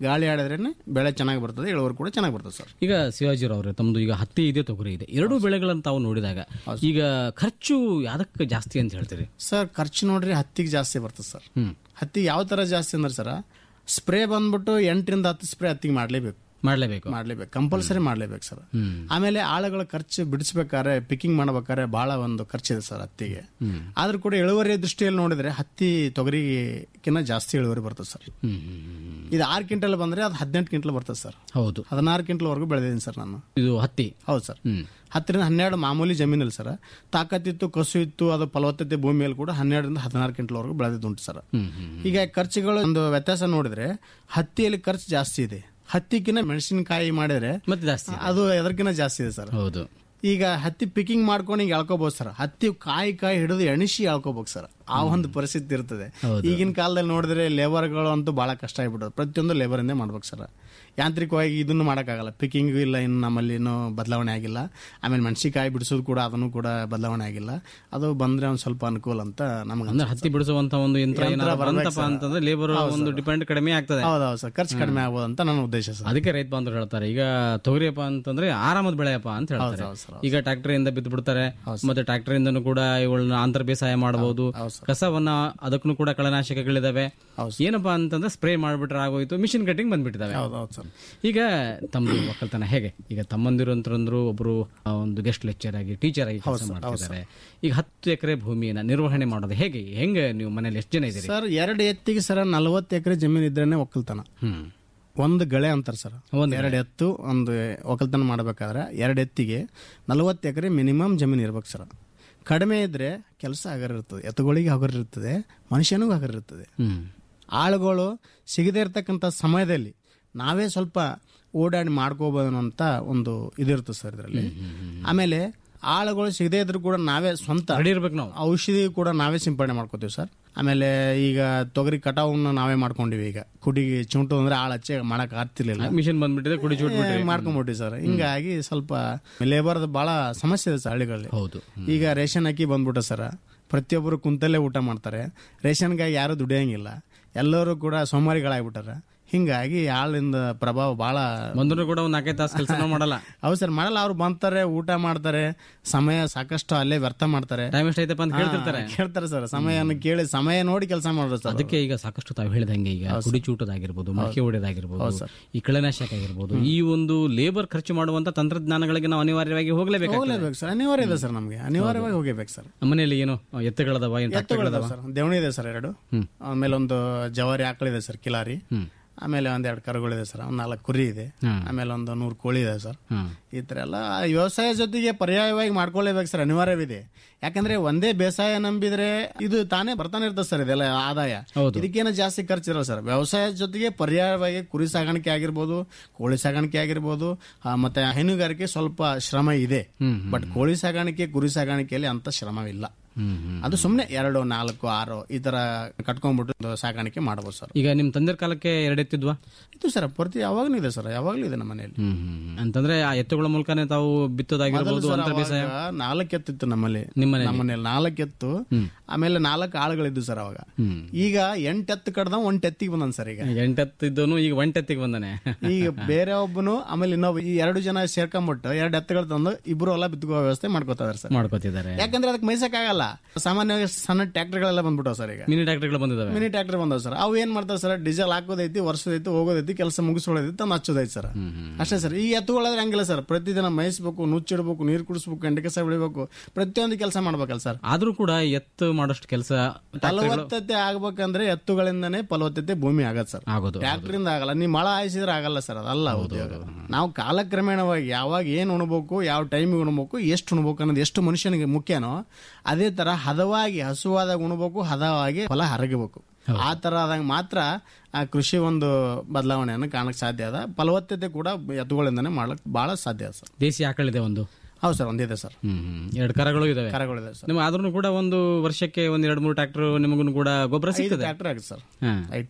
ಗಾಳಿ ಆಡಿದ್ರೇನೆ ಬೆಳೆ ಚೆನ್ನಾಗಿ ಬರ್ತದೆ ಇಳುವರಿ ಕೂಡ ಚೆನ್ನಾಗಿ ಬರ್ತದೆ ಸರ್ ಈಗ ಶಿವಾಜಿರಾವ್ ಅವರೇ ತಮ್ಮದು ಈಗ ಹತ್ತಿ ಇದೆ ತೊಗರಿ ಇದೆ ಎರಡೂ ಬೆಳೆಗಳನ್ನು ತಾವು ನೋಡಿದಾಗ ಈಗ ಖರ್ಚು ಯಾವ್ದಕ್ಕೆ ಜಾಸ್ತಿ ಅಂತ ಹೇಳ್ತೀರಿ ಸರ್ ಖರ್ಚು ನೋಡ್ರಿ ಹತ್ತಿಗೆ ಜಾಸ್ತಿ ಬರ್ತದೆ ಸರ್ ಹ್ಮ್ ಹತ್ತಿ ಯಾವ ತರ ಜಾಸ್ತಿ ಅಂದ್ರೆ ಸರ್ ಸ್ಪ್ರೇ ಬಂದ್ಬಿಟ್ಟು ಎಂಟರಿಂದ ಹತ್ತು ಸ್ಪ್ರೇ ಹತ್ತಿಗೆ ಮಾಡ್ಲೇಬೇಕು ಮಾಡ್ಲೇಬೇಕು ಮಾಡ್ಲೇಬೇಕು ಕಂಪಲ್ಸರಿ ಮಾಡ್ಲೇಬೇಕು ಸರ್ ಹ್ಮ್ ಆಮೇಲೆ ಆಳುಗಳ ಖರ್ಚು ಬಿಡಿಸ್ಬೇಕಾದ್ರೆ ಪಿಕ್ಕಿಂಗ್ ಮಾಡ್ಬೇಕಾದ್ರೆ ಬಹಳ ಒಂದು ಖರ್ಚಿದೆ ಸರ್ ಹತ್ತಿಗೆ ಆದ್ರೂ ಕೂಡ ಇಳುವರಿ ದೃಷ್ಟಿಯಲ್ಲಿ ನೋಡಿದ್ರೆ ಹತ್ತಿ ತೊಗರಿಗಿನ್ನ ಜಾಸ್ತಿ ಇಳುವರಿ ಬರ್ತದೆ ಸರ್ ಹ್ಮ್ ಹ್ಮ್, ಹ್ಮ್. ಇದು ಆರು ಕ್ವಿಂಟಲ್ ಬಂದ್ರೆ ಅದು ಹದಿನೆಂಟು ಕ್ವಿಂಟಲ್ ಬರ್ತದೆ ಸರ್ ಹೌದು ಹದಿನಾರು ಕ್ವಿಂಟಲ್ ವರೆಗೂ ಬೆಳೆದಿದ್ದೀನಿ ಸರ್ ನಾನು ಇದು ಹತ್ತಿ ಹೌದು ಸರ್ ಹ್ಮ್ ಹತ್ತರಿಂದ ಹನ್ನೆರಡು ಮಾಮೂಲಿ ಜಮೀನಲ್ಲಿ ಸರ್ ತಾಕತ್ತಿತ್ತು ಕಸು ಇತ್ತು ಅದು ಫಲವತ್ತತೆ ಭೂಮಿಯಲ್ಲಿ ಕೂಡ ಹನ್ನೆರಡರಿಂದ ಹದಿನಾರು ಕ್ವಿಂಟಲ್ ವರೆಗೂ ಬೆಳೆದಿದ್ದುಂಟು ಸರ್ ಹ್ಮ್ ಹ್ಮ್ ಈಗ ಖರ್ಚುಗಳು ಒಂದು ವ್ಯತ್ಯಾಸ ನೋಡಿದ್ರೆ ಹತ್ತಿಯಲ್ಲಿ ಖರ್ಚು ಜಾಸ್ತಿ ಇದೆ ಹತ್ತಿಕ್ಕಿಂತ ಮೆಣಸಿನಕಾಯಿ ಮಾಡಿದ್ರೆ ಮತ್ತೆ ಜಾಸ್ತಿ ಅದು ಎದರ್ಕಿಂತ ಜಾಸ್ತಿ ಇದೆ ಸರ್ ಹೌದು ಈಗ ಹತ್ತಿ ಪಿಕಿಂಗ್ ಮಾಡ್ಕೊಂಡು ಈಗ ಎಳ್ಕೋಬಹುದು ಸರ್ ಹತ್ತಿ ಕಾಯಿ ಕಾಯಿ ಹಿಡಿದು ಎಣಿಸಿ ಎಳ್ಕೋಬೇಕು ಸರ್ ಆ ಒಂದು ಪರಿಸ್ಥಿತಿ ಇರ್ತದೆ ಈಗಿನ ಕಾಲದಲ್ಲಿ ನೋಡಿದ್ರೆ ಲೇಬರ್ಗಳು ಅಂತೂ ಬಹಳ ಕಷ್ಟ ಆಗ್ಬಿಟ್ಟது ಪ್ರತಿಯೊಂದು ಲೇಬರ್ ಇಂದೇ ಮಾಡ್ಬೇಕು ಸರ್ ಯಾಂತ್ರಿಕವಾಗಿ ಇದನ್ನು ಮಾಡೋಕ್ಕಾಗಲ್ಲ ಪಿಕಿಂಗ್ ಇಲ್ಲ ಇನ್ನು ನಮ್ಮಲ್ಲಿ ಇನ್ನೂ ಬದಲಾವಣೆ ಆಗಿಲ್ಲ ಆಮೇಲೆ ಮೆಣಸಿಕಾಯಿ ಬಿಡಿಸೋದು ಕೂಡ ಅದನ್ನು ಕೂಡ ಬದಲಾವಣೆ ಆಗಿಲ್ಲ ಅದು ಬಂದ್ರೆ ಒಂದು ಸ್ವಲ್ಪ ಅನುಕೂಲ ಅಂತ ನಮ್ಗೆ ಅಂದ್ರೆ ಹತ್ತಿ ಬಿಡಿಸುವಂತ ಒಂದು ಯಂತ್ರ ಯಂತ್ರ ಏನಾದ್ರು ಬರ್ಬೇಕು ಬಂತಪ್ಪ ಸರ್. ಅಂತಂದ್ರೆ ಲೇಬರ್ ಒಂದು ಡಿಪೆಂಡ್ ಕಡಿಮೆ ಆಗ್ತದೆ ಹೌದೌದು ಸರ್ ಖರ್ಚು ಕಡಿಮೆ ಆಗ್ಬೋದು ಅಂತ ನನ್ನ ಉದ್ದೇಶ ಸರ್ ಅದಕ್ಕೆ ರೈತ ಬಾಂಧವರು ಹೇಳ್ತಾರೆ ಈಗ ತೊಗರಿಯಪ್ಪ ಅಂತಂದ್ರೆ ಆರಾಮದ ಬೆಳೆಯಪ್ಪ ಅಂತ ಹೇಳ್ತಾರೆ ಹೌದು ಸರ್, ಈಗ ಟ್ರಾಕ್ಟರ್ ಇಂದ ಬಿದ್ದು ಬಿಡ್ತಾರೆ ಮತ್ತೆ ಟ್ರಾಕ್ಟರ್ ಇಂದನೂ ಕೂಡ ಇವುಗಳನ್ನ ಅಂತರ್ ಬೇಸಾಯ ಮಾಡಬಹುದು ಕಸವನ್ನ ಅದಕ್ಕೂ ಕೂಡ ಕಳೆನಾಶಕಗಳಿದಾವೆ ಏನಪ್ಪಾ ಅಂತಂದ್ರೆ ಸ್ಪ್ರೇ ಮಾಡ್ಬಿಟ್ರೆ ಆಗೋಯ್ತು ಮಿಷಿನ್ ಕಟಿಂಗ್ ಬಂದ್ಬಿಟ್ಟಿದಾವೆ ಹೌದೌದು ಸರ್ ಈಗ ತಮ್ಮದು ಒಕ್ಕಲ್ತನ ಹೇಗೆ ಈಗ ತಮ್ಮಂದಿರು ಅಂತಂದ್ರು ಒಬ್ರು ಆ, ಒಂದು ಗೆಸ್ಟ್ ಲೆಕ್ಚರ್ ಆಗಿ ಟೀಚರ್ ಆಗಿ ಕೆಲಸ ಮಾಡ್ತಿದ್ದಾರೆ ಈಗ ಹತ್ತು ಎಕರೆ ಭೂಮಿಯನ್ನ ನಿರ್ವಹಣೆ ಮಾಡೋದು ಹೇಗೆ ಹೆಂಗೆ ನೀವು ಮನೇಲಿ ಎಷ್ಟು ಜನ ಇದ್ದೀರಿ ಸರ್ ಎರಡು ಎತ್ತಿಗೆ ಸರ್ ನಲವತ್ತು ಎಕರೆ ಜಮೀನು ಇದ್ರೇನೆ ಒಕ್ಕಲ್ತನ ಹ್ಮ್ ಒಂದು ಗಳೆ ಅಂತಾರೆ ಸರ್ ಒಂದು ಎರಡು ಎತ್ತು ಒಂದು ಒಕ್ಕಲ್ತನ ಮಾಡಬೇಕಾದ್ರೆ ಎರಡು ಎತ್ತಿಗೆ ನಲವತ್ತು ಎಕರೆ ಮಿನಿಮಮ್ ಜಮೀನು ಇರ್ಬೇಕು ಸರ್ ಕಡಿಮೆ ಇದ್ರೆ ಕೆಲಸ ಹಗರಿರ್ತದೆ ಎತ್ತುಗಳಿಗೆ ಹಗರಿರ್ತದೆ ಮನುಷ್ಯನಿಗೂ ಹಗರಿರ್ತದೆ ಹ್ಮ್ ಆಳುಗಳು ಸಿಗದೇ ಇರತಕ್ಕಂಥ ಸಮಯದಲ್ಲಿ ನಾವೇ ಸ್ವಲ್ಪ ಓಡಾಡಿ ಮಾಡ್ಕೋಬೋದು ಅಂತ ಒಂದು ಇದಿರ್ತದೆ ಸರ್ ಇದರಲ್ಲಿ ಆಮೇಲೆ ಆಳುಗಳು ಸಿಗದೇ ಇದ್ರು ಕೂಡ ನಾವೇ ಸ್ವಂತ ರೆಡಿ ಇರ್ಬೇಕು ನಾವು ಔಷಧಿ ಕೂಡ ನಾವೇ ಸಿಂಪಡಣೆ ಮಾಡ್ಕೋತೀವಿ ಸರ್ ಆಮೇಲೆ ಈಗ ತೊಗರಿ ಕಟಾವನ್ನ ನಾವೇ ಮಾಡ್ಕೊಂಡಿವಿ ಈಗ ಕುಡಿಗೆ ಚುಂಟು ಅಂದ್ರೆ ಆಳ್ ಹಚ್ಚಿ ಮಾಡಕ್ ಆಗ್ತಿರ್ಲಿಲ್ಲ ಮಿಷನ್ ಬಂದ್ಬಿಟ್ಟಿದೆ ಕುಡಿ ಚೂಟ್ಬಿಟ್ರಿ ಮಾಡ್ಕೊಂಡ್ಬಿಟ್ವಿ ಸರ್ ಹಿಂಗಾಗಿ ಸ್ವಲ್ಪ ಲೇಬರ್ದು ಬಹಳ ಸಮಸ್ಯೆ ಇದೆ ಸರ್ ಹಳ್ಳಿಗಳಲ್ಲಿ ಹೌದು ಈಗ ರೇಷನ್ ಅಕ್ಕಿ ಬಂದ್ಬಿಟ್ಟ ಸರ್ ಪ್ರತಿಯೊಬ್ಬರು ಕುಂತಲ್ಲೇ ಊಟ ಮಾಡ್ತಾರೆ ರೇಷನ್ಗಾಗಿ ಯಾರು ದುಡಿಯಂಗಿಲ್ಲ ಎಲ್ಲರೂ ಕೂಡ ಸೋಮಾರಿಗಳಾಗ್ಬಿಟ್ಟಾರ ಹಿಂಗಾಗಿ ಆಳಿಂದ ಪ್ರಭಾವ ಬಹಳ ಬಂದ್ರು ಕೂಡ ಒಂದ್ ನಾಲ್ಕೈದು ತಾಸು ಕೆಲಸ ಮಾಡಲ್ಲ ಹೌದು ಸರ್ ಮಾಡಲ್ಲ ಅವ್ರು ಬಂತಾರೆ ಊಟ ಮಾಡ್ತಾರೆ ಸಮಯ ಸಾಕಷ್ಟು ಅಲ್ಲೇ ವ್ಯರ್ಥ ಮಾಡ್ತಾರೆ ಟೈಮ್ ಎಷ್ಟೈತಪ್ಪ ಅಂತ ಕೇಳ್ತಿರ್ತಾರೆ ಕೇಳ್ತಾರೆ ಸರ್ ಸಮಯವನ್ನು ಕೇಳಿ ಸಮಯ ನೋಡಿ ಕೆಲಸ ಮಾಡೋದು ಸರ್ ಅದಕ್ಕೆ ಈಗ ಸಾಕಷ್ಟು ತಾವು ಹೇಳಿದಂಗೆ ಈಗ ಕುಡಿ ಚೂಟದಾಗಿರ್ಬೋದು ಮಡಿಕೆ ಹೊಡೆದಾಗಿರ್ಬೋದು ಈ ಕಳೆನಾಶಕ ಆಗಿರ್ಬೋದು ಈ ಒಂದು ಲೇಬರ್ ಖರ್ಚು ಮಾಡುವಂತ ತಂತ್ರಜ್ಞಾನಗಳಿಗೆ ನಾವು ಅನಿವಾರ್ಯವಾಗಿ ಹೋಗ್ಲೇಬೇಕು ಹೋಗ್ಲೇಬೇಕು ಸರ್ ಅನಿವಾರ್ಯ ಇದೆ ಸರ್ ನಮಗೆ ಅನಿವಾರ್ಯವಾಗಿ ಹೋಗಬೇಕು ಸರ್ ಮನೆಯಲ್ಲಿ ಏನು ಎತ್ತುಗಳದವ ಏನು ಎತ್ತುಗಳಿದಾವೆ ಸರ್ ದೇವಣಿ ಇದೆ ಸರ್ ಎರಡು ಆಮೇಲೆ ಒಂದು ಜವಾರಿ ಆಕಳಿದೆ ಸರ್ ಕಿಲಾರಿ ಆಮೇಲೆ ಒಂದ್ ಎರಡು ಕರುಗಳಿದೆ ಸರ್ ಒಂದ್ ನಾಲ್ಕು ಕುರಿ ಇದೆ ಆಮೇಲೆ ಒಂದು ನೂರು ಕೋಳಿ ಇದೆ ಸರ್ ಹ್ಮ್. ಈ ತರ ಎಲ್ಲ ವ್ಯವಸಾಯ ಜೊತೆಗೆ ಪರ್ಯಾಯವಾಗಿ ಮಾಡ್ಕೊಳ್ಳೇಬೇಕು ಸರ್ ಅನಿವಾರ್ಯವಿದೆ ಯಾಕಂದ್ರೆ ಒಂದೇ ಬೇಸಾಯ ನಂಬಿದ್ರೆ ಇದು ತಾನೇ ಬರ್ತಾನೆ ಇರ್ತದೆ ಸರ್ ಇದೆಲ್ಲ ಆದಾಯ ಹೌದು. ಇದಕ್ಕೇನು ಜಾಸ್ತಿ ಖರ್ಚಿರಲ್ಲ ಸರ್ ವ್ಯವಸಾಯ ಜೊತೆಗೆ ಪರ್ಯಾಯವಾಗಿ ಕುರಿ ಸಾಗಾಣಿಕೆ ಆಗಿರ್ಬೋದು ಕೋಳಿ ಸಾಗಾಣಿಕೆ ಆಗಿರ್ಬೋದು ಆ, ಮತ್ತೆ ಹೈನುಗಾರಿಕೆ ಸ್ವಲ್ಪ ಶ್ರಮ ಇದೆ ಬಟ್ ಕೋಳಿ ಸಾಗಾಣಿಕೆ ಕುರಿ ಸಾಗಾಣಿಕೆಯಲ್ಲಿ ಅಂತ ಶ್ರಮವಿಲ್ಲ ಹ್ಮ್ ಹ್ಮ್. ಅದು ಸುಮ್ಮನೆ ಎರಡು ನಾಲ್ಕು ಆರು ಈ ತರ ಕಟ್ಕೊಂಡ್ಬಿಟ್ಟು ಸಾಗಾಣಿಕೆ ಮಾಡಬಹುದು ಸರ್ ಈಗ ನಿಮ್ ತಂದೆರ ಕಾಲಕ್ಕೆ ಎರಡೆತ್ತಿದ್ವಾ ಇದು ಸರ್ ಪ್ರತಿ ಯಾವಾಗಲೂ ಇದೆ ಸರ್ ಯಾವಾಗಲೂ ಇದೆ ನಮ್ಮ ಮನೆಯಲ್ಲಿ ಹ್ಮ್ ಹ್ಮ್. ಅಂತಂದ್ರೆ ಆ ಎತ್ತುಗಳ ಮೂಲಕನೇ ತಾವು ಬಿತ್ತೋದಾಗಿರ್ಬೋದು ಸರ್ ಅಂತರ ಬೇಸಾಯ ಅವಾಗ ನಾಲ್ಕು ಎತ್ತಿತ್ತು ನಮ್ಮಲ್ಲಿ ನಿಮ್ಮನೇಲಿ? ನಮ್ಮ ಮನೇಲಿ ನಾಲ್ಕು ಎತ್ತು ಆಮೇಲೆ ನಾಲ್ಕು ಆಳುಗಳಿದ್ದು ಸರ್ ಅವಾಗ ಹ್ಮ್. ಈಗ ಎಂಟು ಎತ್ತು ಕಡ್ದ ಒಂಟ್ ಎತ್ತಿಗೆ ಬಂದನ್ ಸರ್ ಈಗ ಎಂಟೆತ್ತಿದ್ದನು ಈಗ ಒಂಟೆತ್ತಿಗೆ ಬಂದಾನೆ ಈಗ ಬೇರೆ ಒಬ್ಬನು ಆಮೇಲೆ ಇನ್ನೊಬ್ಬ ಈ ಎರಡು ಜನ ಸೇರ್ಕೊಂಡ್ಬಿಟ್ಟು ಎರಡು ಎತ್ತುಗಳು ತಂದು ಇಬ್ರು ಹೊಲ ಬಿತ್ತುವ ವ್ಯವಸ್ಥೆ ಮಾಡ್ಕೋತಾರೆ ಸರ್ ಮಾಡ್ಕೋತಿದ್ದಾರೆ ಯಾಕಂದ್ರೆ ಅದಕ್ಕೆ ಮೈಸಕ್ ಆಗಲ್ಲ ಸಾಮಾನ್ಯವಾಗಿ ಸಣ್ಣ ಟ್ರ್ಯಾಕ್ಟರ್ಗಳೆಲ್ಲ ಬಂದ್ಬಿಟ್ಟವ್ ಸರ್ ಈಗ ಮಿನಿ ಟ್ರಾಕ್ಟರ್ಗಳು ಬಂದಿದ್ದಾವೆ ಮಿನಿ ಟ್ರ್ಯಾಕ್ಟರ್ ಬಂದವ್ ಸರ್ ಅವು ಏನ್ ಮಾಡ್ತಾವೆ ಸರ್ ಡೀಸೆಲ್ ಹಾಕೋದೈತಿ ವರ್ಷದೈತಿ ಹೋಗೋದೈತಿ ಕೆಲಸ ಮುಗಿಸ್ಕೊಳ್ಳೋದೈತಿ ತಂದು ಹಚ್ಚೋದೈತಿ ಸರ್ ಅಷ್ಟೇ ಸರ್ ಈ ಎತ್ತುಗಳಾದ್ರೆ ಹಂಗಿಲ್ಲ ಸರ್ ಪ್ರತಿದಿನ ಮೇಯಿಸ್ಬೇಕು ನುಚ್ಚಿಡ್ಬೇಕು ನೀರು ಕುಡಿಸ್ಬೇಕು ಎಂಟು ಕಸ ಬೆಳಿಬೇಕು ಪ್ರತಿಯೊಂದು ಕೆಲಸ ಮಾಡ್ಬೇಕಲ್ಲ ಸರ್ ಆದ್ರೂ ಕೂಡ ಎತ್ತು ಮಾಡೋಷ್ಟು ಕೆಲಸ ಫಲವತ್ತತೆ ಆಗ್ಬೇಕಂದ್ರೆ ಎತ್ತುಗಳಿಂದನೇ ಫಲವತ್ತತೆ ಭೂಮಿ ಆಗತ್ತೆ ಸರ್ ಆಗೋದು ಟ್ರ್ಯಾಕ್ಟರ್ ಇಂದ ಆಗಲ್ಲ ನೀವು ಮಳ ಹಾಯಿಸಿದ್ರೆ ಆಗಲ್ಲ ಸರ್ ಅದಲ್ಲ ಉದ್ಯೋಗ ನಾವು ಕಾಲಕ್ರಮೇಣವಾಗಿ ಯಾವಾಗ ಏನ್ ಉಣ್ಬೇಕು ಯಾವ ಟೈಮಿಗೆ ಉಣ್ಬೇಕು ಎಷ್ಟು ಉಣ್ಬೇಕು ಅನ್ನೋದು ಎಷ್ಟು ಮನುಷ್ಯನಿಗೆ ಮುಖ್ಯನೋ ಅದೇ ತರ ಹದವಾಗಿ ಹಸುವಾದಾಗ ಉಣ್ಬೇಕು ಹದವಾಗಿ ಫಲ ಹರಗಬೇಕು ಆ ತರ ಆದಾಗ ಮಾತ್ರ ಆ ಕೃಷಿ ಒಂದು ಬದಲಾವಣೆಯನ್ನು ಕಾಣಕ್ ಸಾಧ್ಯ ಅದ ಫಲವತ್ತತೆ ಕೂಡ ಎತ್ತುಗಳಿಂದನೇ ಮಾಡ್ಲಿಕ್ಕೆ ಬಹಳ ಸಾಧ್ಯ ಅದ ಸರ್ ದೇಸಿ ಆಕಳಿದೆ ಒಂದು ಹೌದು ಸರ್ ಒಂದಿದೆ ಸರ್ ಹ್ಮ್ ಹ್ಮ್. ಎರಡು ಕರಗಳು ಇದಾವೆ ಕರಗಳಿದೆ ಸರ್ ನಿಮ್ಗೆ ಆದ್ರೂ ಕೂಡ ಒಂದು ವರ್ಷಕ್ಕೆ ಒಂದ್ ಎರಡ್ ಮೂರು ಟ್ರಾಕ್ಟರ್ ನಿಮಗೂ ಕೂಡ ಗೊಬ್ಬರ ಐದು ಸಿಗ್ತದೆ ಟ್ರ್ಯಾಕ್ಟರ್ ಆಗುತ್ತೆ ಸರ್ ಹಾ. ಐದು ಟ್ರ್ಯಾಕ್ಟರ್